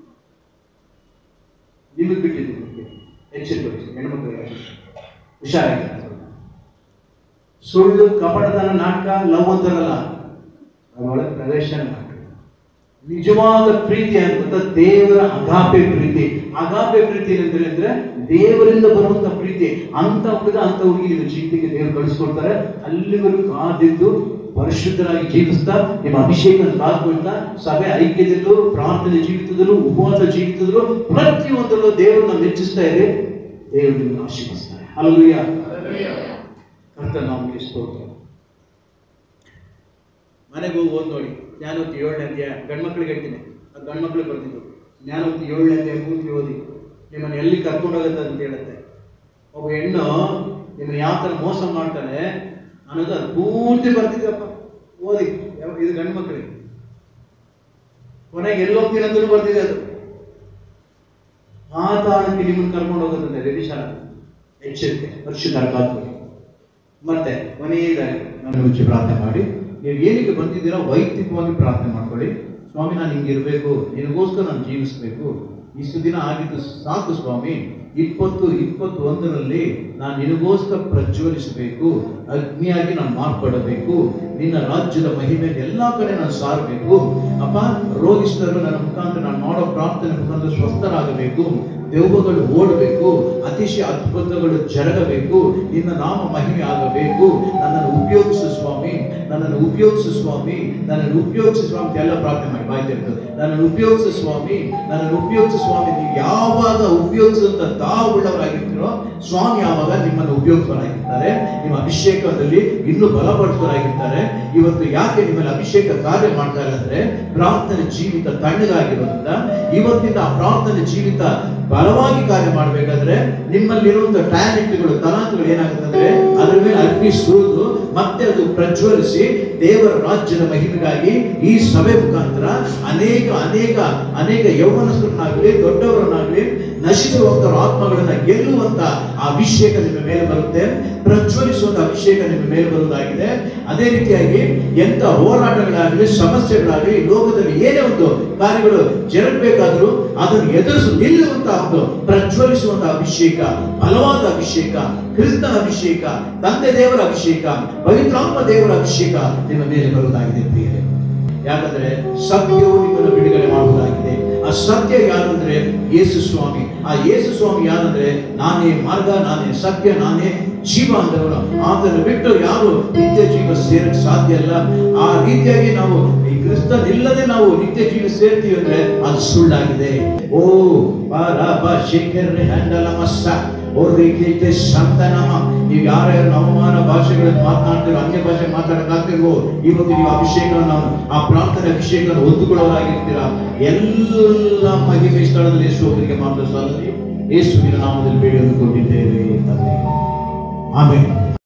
ನಿಮಗೆ ಬಿಟ್ಟಿದ್ದೀವಿ ಎಚ್ಚರಿಕೆ ಹೆಣ್ಮಕ್ಳಿಗೆ ಹುಷಾರಾಗಿ ಸುಳ್ಳು ಕಪಟದನ ನಾಟಕ ಲವ್ ಅಂತಾರಲ್ಲ ಅದರೊಳಗೆ ಪ್ರವೇಶನ ನಾಟಕ ನಿಜವಾದ ಪ್ರೀತಿ ಅಂತ ದೇವರ ಅಗಾಪೆ ಪ್ರೀತಿ ಅಗಾಪೆ ಪ್ರೀತಿ ಏನಂದ್ರೆ ಅಂದ್ರೆ ದೇವರಿಂದ ಬರುವಂತ ಪ್ರೀತಿ ಅಂತ ಹುಡುಗ ಅಂತ ಹುಡುಗಿ ನಿಮ್ಮ ಜೀವಿತಕ್ಕೆ ದೇವರು ಕಳಿಸ್ಕೊಡ್ತಾರೆ ಅಲ್ಲಿವರೆಗೂ ಕಾದಿದ್ದು ಪರಿಶುದ್ಧರಾಗಿ ಜೀವಿಸ್ತಾ ನಿಮ್ಮ ಅಭಿಷೇಕ ಕಾದ್ಕೊಳ್ತಾ ಸಭೆ ಐಕ್ಯದಲ್ಲೂ ಪ್ರಾರ್ಥನೆ ಜೀವಿತದಲ್ಲೂ ಉಪವಾಸ ಜೀವಿತದಲ್ಲೂ ಪ್ರತಿಯೊಂದರಲ್ಲೂ ದೇವರನ್ನ ಮೆಚ್ಚಿಸ್ತಾ ಇದೆ ದೇವರು ನಿಮ್ಮನ್ನು ಆಶೀರ್ವದಿಸ್ತಾರೆ ಅಲ್ಲೂಯ್ಯ ಕರ್ತ ನಮಗೆ ಸ್ತೋತ್ರ ಮನೆಗೆ ಹೋಗಿ ಓದ್ ನೋಡಿ ಜ್ಞಾನೋಕ್ತಿ ಏಳನೇ ಅಧ್ಯಾಯ ಗಂಡ್ಮಕ್ಳಿಗೆ ಹೇಳ್ತೀನಿ ಅದು ಗಂಡ್ಮಕ್ಳಿಗೆ ಬರ್ತಿದ್ದು ಜ್ಞಾನೋಕ್ತಿ ಏಳನೇ ಅಧ್ಯಾಯ ಪೂರ್ತಿ ಓದಿ ನಿಮ್ಮನ್ನು ಎಲ್ಲಿ ಕರ್ಕೊಂಡು ಹೋಗುತ್ತೆ ಅಂತ ಹೇಳುತ್ತೆ ಒಬ್ಬ ಹೆಣ್ಣು ನಿಮ್ಮನ್ನು ಯಾವ ಥರ ಮೋಸ ಮಾಡ್ತಾನೆ ಅನ್ನೋದು ಅದು ಪೂರ್ತಿ ಬರ್ತಿದ್ದಪ್ಪ ಓದಿ ಯಾವ- ಇದು ಗಂಡು ಮಕ್ಕಳಿಗೆ ಕೊನೆಗೆ ಎಲ್ಲೋಗ್ತೀನಿ ಅಂತಲೂ ಬರ್ತಿದೆ ಅದು ಮಾತಾಡಕ್ಕೆ ನಿಮ್ಮನ್ನು ಕರ್ಕೊಂಡು ಹೋಗುತ್ತದೆ ರೆಡಿಶಾಲ ಎಚ್ಚರಿಕೆ ಪರಿಶುದ್ಧ ಕಾತ್ಮಿ ಮತ್ತೆ ಕೊನೆಯದಾಗಿ ನಾನು ಮುಂಚೆ ಪ್ರಾರ್ಥನೆ ಮಾಡಿ ನೀವು ಏನಕ್ಕೆ ಬಂದಿದ್ದೀರಾ ವೈಯಕ್ತಿಕವಾಗಿ ಪ್ರಾರ್ಥನೆ ಮಾಡ್ಕೊಳ್ಳಿ ಸ್ವಾಮಿ ನಾನು ಹಿಂಗಿರಬೇಕು ನಿನಗೋಸ್ಕರ ನಾನು ಜೀವಿಸಬೇಕು ಇಷ್ಟು ದಿನ ಆಗಿದ್ದು ಸಾಕು ಸ್ವಾಮಿ ಇಪ್ಪತ್ತು ಇಪ್ಪತ್ತು ಒಂದರಲ್ಲಿ ನಾನು ನಿನಗೋಸ್ಕರ ಪ್ರಜ್ವಲಿಸಬೇಕು ಅಗ್ನಿಯಾಗಿ ನಾನು ಮಾರ್ಪಡಬೇಕು ನಿನ್ನ ರಾಜ್ಯದ ಮಹಿಮೆ ಎಲ್ಲಾ ಕಡೆ ನಾನು ಸಾರಬೇಕು ಅಪ್ಪ ರೋಗಿಷ್ಠರು ನನ್ನ ಮುಖಾಂತರ ನಾನು ಮಾಡೋ ಪ್ರಾರ್ಥನೆ ಮುಖಾಂತರ ಸ್ವಸ್ಥರಾಗಬೇಕು ದೆವ್ವಗಳು ಓಡಬೇಕು ಅತಿಶಯ ಅದ್ಭುತಗಳು ಜರಗಬೇಕು ನಿನ್ನ ನಾಮ ಮಹಿಮೆ ಆಗಬೇಕು ನನ್ನನ್ನು ಉಪಯೋಗಿಸು ಸ್ವಾಮಿ ನನ್ನನ್ನು ಉಪಯೋಗಿಸು ಸ್ವಾಮಿ ನನ್ನನ್ನು ಉಪಯೋಗಿಸು ಸ್ವಾಮಿ ಅಂತ ಎಲ್ಲ ಪ್ರಾರ್ಥನೆ ಮಾಡಿ ಬಾಯ್ತಾ ಇರ್ತದೆ ನನ್ನನ್ನು ಉಪಯೋಗಿಸು ಸ್ವಾಮಿ ನನ್ನನ್ನು ಉಪಯೋಗಿಸು ಸ್ವಾಮಿ ನೀವು ಯಾವಾಗ ಉಪಯೋಗಿಸುವಂತ ತಾವುಳ್ಳವರಾಗಿರ್ತೀರೋ ಸ್ವಾಮಿ ಆವಾಗ ನಿಮ್ಮನ್ನು ಉಪಯೋಗಿಸುವರಾಗಿರ್ತಾರೆ ನಿಮ್ಮ ಅಭಿಷೇಕದಲ್ಲಿ ಇನ್ನೂ ಬಲಪಡಿಸುವರಾಗಿರ್ತಾರೆ ಇವತ್ತು ಯಾಕೆ ನಿಮ್ಮಲ್ಲಿ ಅಭಿಷೇಕ ಕಾರ್ಯ ಮಾಡ್ತಾ ಇಲ್ಲ ಅಂದ್ರೆ ಪ್ರಾರ್ಥನೆ ಜೀವಿತ ತಣ್ಣಗಾಗಿರೋದ್ರಿಂದ ಇವತ್ತಿಂದ ಆ ಪ್ರಾರ್ಥನೆ ಜೀವಿತ ಬಲವಾಗಿ ಕಾರ್ಯ ಮಾಡಬೇಕಾದ್ರೆ ನಿಮ್ಮಲ್ಲಿರುವಂತಹ ಟ್ಯಾಲೆಂಟ್ಗಳು ತಲಾಂತಗಳು ಏನಾಗುತ್ತೆ ಅಂದ್ರೆ ಅದರ ಮೇಲೆ ಅಗ್ನಿ ಸುರಿದು ಮತ್ತೆ ಅದು ಪ್ರಜ್ವಲಿಸಿ ದೇವರ ರಾಜ್ಯದ ಮಹಿಮೆಗಾಗಿ ಈ ಸಭೆ ಮುಖಾಂತರ ಅನೇಕ ಅನೇಕ ಅನೇಕ ಯೌವನಸ್ಥರನ್ನಾಗಲಿ ದೊಡ್ಡವರನ್ನಾಗಲಿ ನಶಿಸುವಂತ ಆತ್ಮಗಳನ್ನ ಗೆಲ್ಲುವಂತ ಆ ಅಭಿಷೇಕ ನಿಮ್ಮ ಮೇಲೆ ಬರುತ್ತೆ ಪ್ರಜ್ವಲಿಸುವಂತ ಅಭಿಷೇಕ ನಿಮ್ಮ ಮೇಲೆ ಬರುವುದಾಗಿದೆ ಅದೇ ರೀತಿಯಾಗಿ ಎಂತ ಹೋರಾಟಗಳಾಗಲಿ ಸಮಸ್ಯೆಗಳಾಗಲಿ ಈ ಲೋಕದಲ್ಲಿ ಏನೇ ಒಂದು ಕಾರ್ಯಗಳು ಜರುಗಬೇಕಾದ್ರೂ ಅದನ್ನು ಎದುರಿಸು ನಿಲ್ಲುವಂತ ಒಂದು ಪ್ರಜ್ವಲಿಸುವಂತ ಅಭಿಷೇಕ ಬಲವಾದ ಅಭಿಷೇಕ ಕ್ರಿಸ್ತನ ಅಭಿಷೇಕ ತಂದೆ ದೇವರ ಅಭಿಷೇಕ ಪವಿತ್ರಾತ್ಮ ದೇವರ ಅಭಿಷೇಕ ನಿಮ್ಮ ಮೇಲೆ ಬರುವುದಾಗಿದೆ ಪ್ರಿಯರೇ ಯಾಕಂದ್ರೆ ಸತ್ಯವು ನಿಮ್ಮನ್ನು ಬಿಡುಗಡೆ ಮಾಡುವುದಾಗಿದೆ ಆ ಸತ್ಯ ಯಾರಂದ್ರೆ ಯೇಸು ಸ್ವಾಮಿ ಆ ಯೇಸು ಸ್ವಾಮಿ ಯಾರಂದ್ರೆ ನಾನೇ ಮಾರ್ಗ ನಾನೇ ಸತ್ಯ ನಾನೇ ಜೀವ ಅಂದವನು ಆತನ ಬಿಟ್ಟು ಯಾರು ನಿತ್ಯ ಜೀವ ಸೇರಕ್ಕೆ ಸಾಧ್ಯ ಇಲ್ಲ ಆ ರೀತಿಯಾಗಿ ನಾವು ಈ ಕ್ರಿಸ್ತನಿಲ್ಲದೆ ನಾವು ನಿತ್ಯ ಜೀವ ಸೇರ್ತೀವಿ ಅಂದ್ರೆ ಅದು ಸುಳ್ಳಾಗಿದೆ ಓ ಬಾರ ಬಾ ಶೇಖರ್ ಹ್ಯಾಂಡಲ ಮಸ್ಸ ಅವ್ರಿಗೆ ಸಂತನಮ ನೀವು ಯಾರ್ಯಾರು ಅವಮಾನ ಭಾಷೆಗಳನ್ನು ಮಾತನಾಡ್ತಿರೋ ಅನ್ಯ ಭಾಷೆ ಮಾತಾಡಕ್ಕಾಗ್ತಿರ್ವೋ ಇವತ್ತು ನೀವು ಅಭಿಷೇಕ ನಾವು ಆ ಪ್ರಾರ್ಥನೆ ಅಭಿಷೇಕವನ್ನು ಹೊಂದಿಕೊಳ್ಳೋರಾಗಿರ್ತೀರಾ ಎಲ್ಲ ಮಹಿಮೆ ಸ್ಥಳದಲ್ಲಿ ಯೇಸುವರಿಗೆ ಮಾತ್ರ ಸಾಲಲಿ ಯೇಸುವಿನ ನಾಮದಲ್ಲಿ ಬೇಡಿ ಕೊಟ್ಟಿದ್ದೇವೆ ತಂದೆ ಆಮೇಲೆ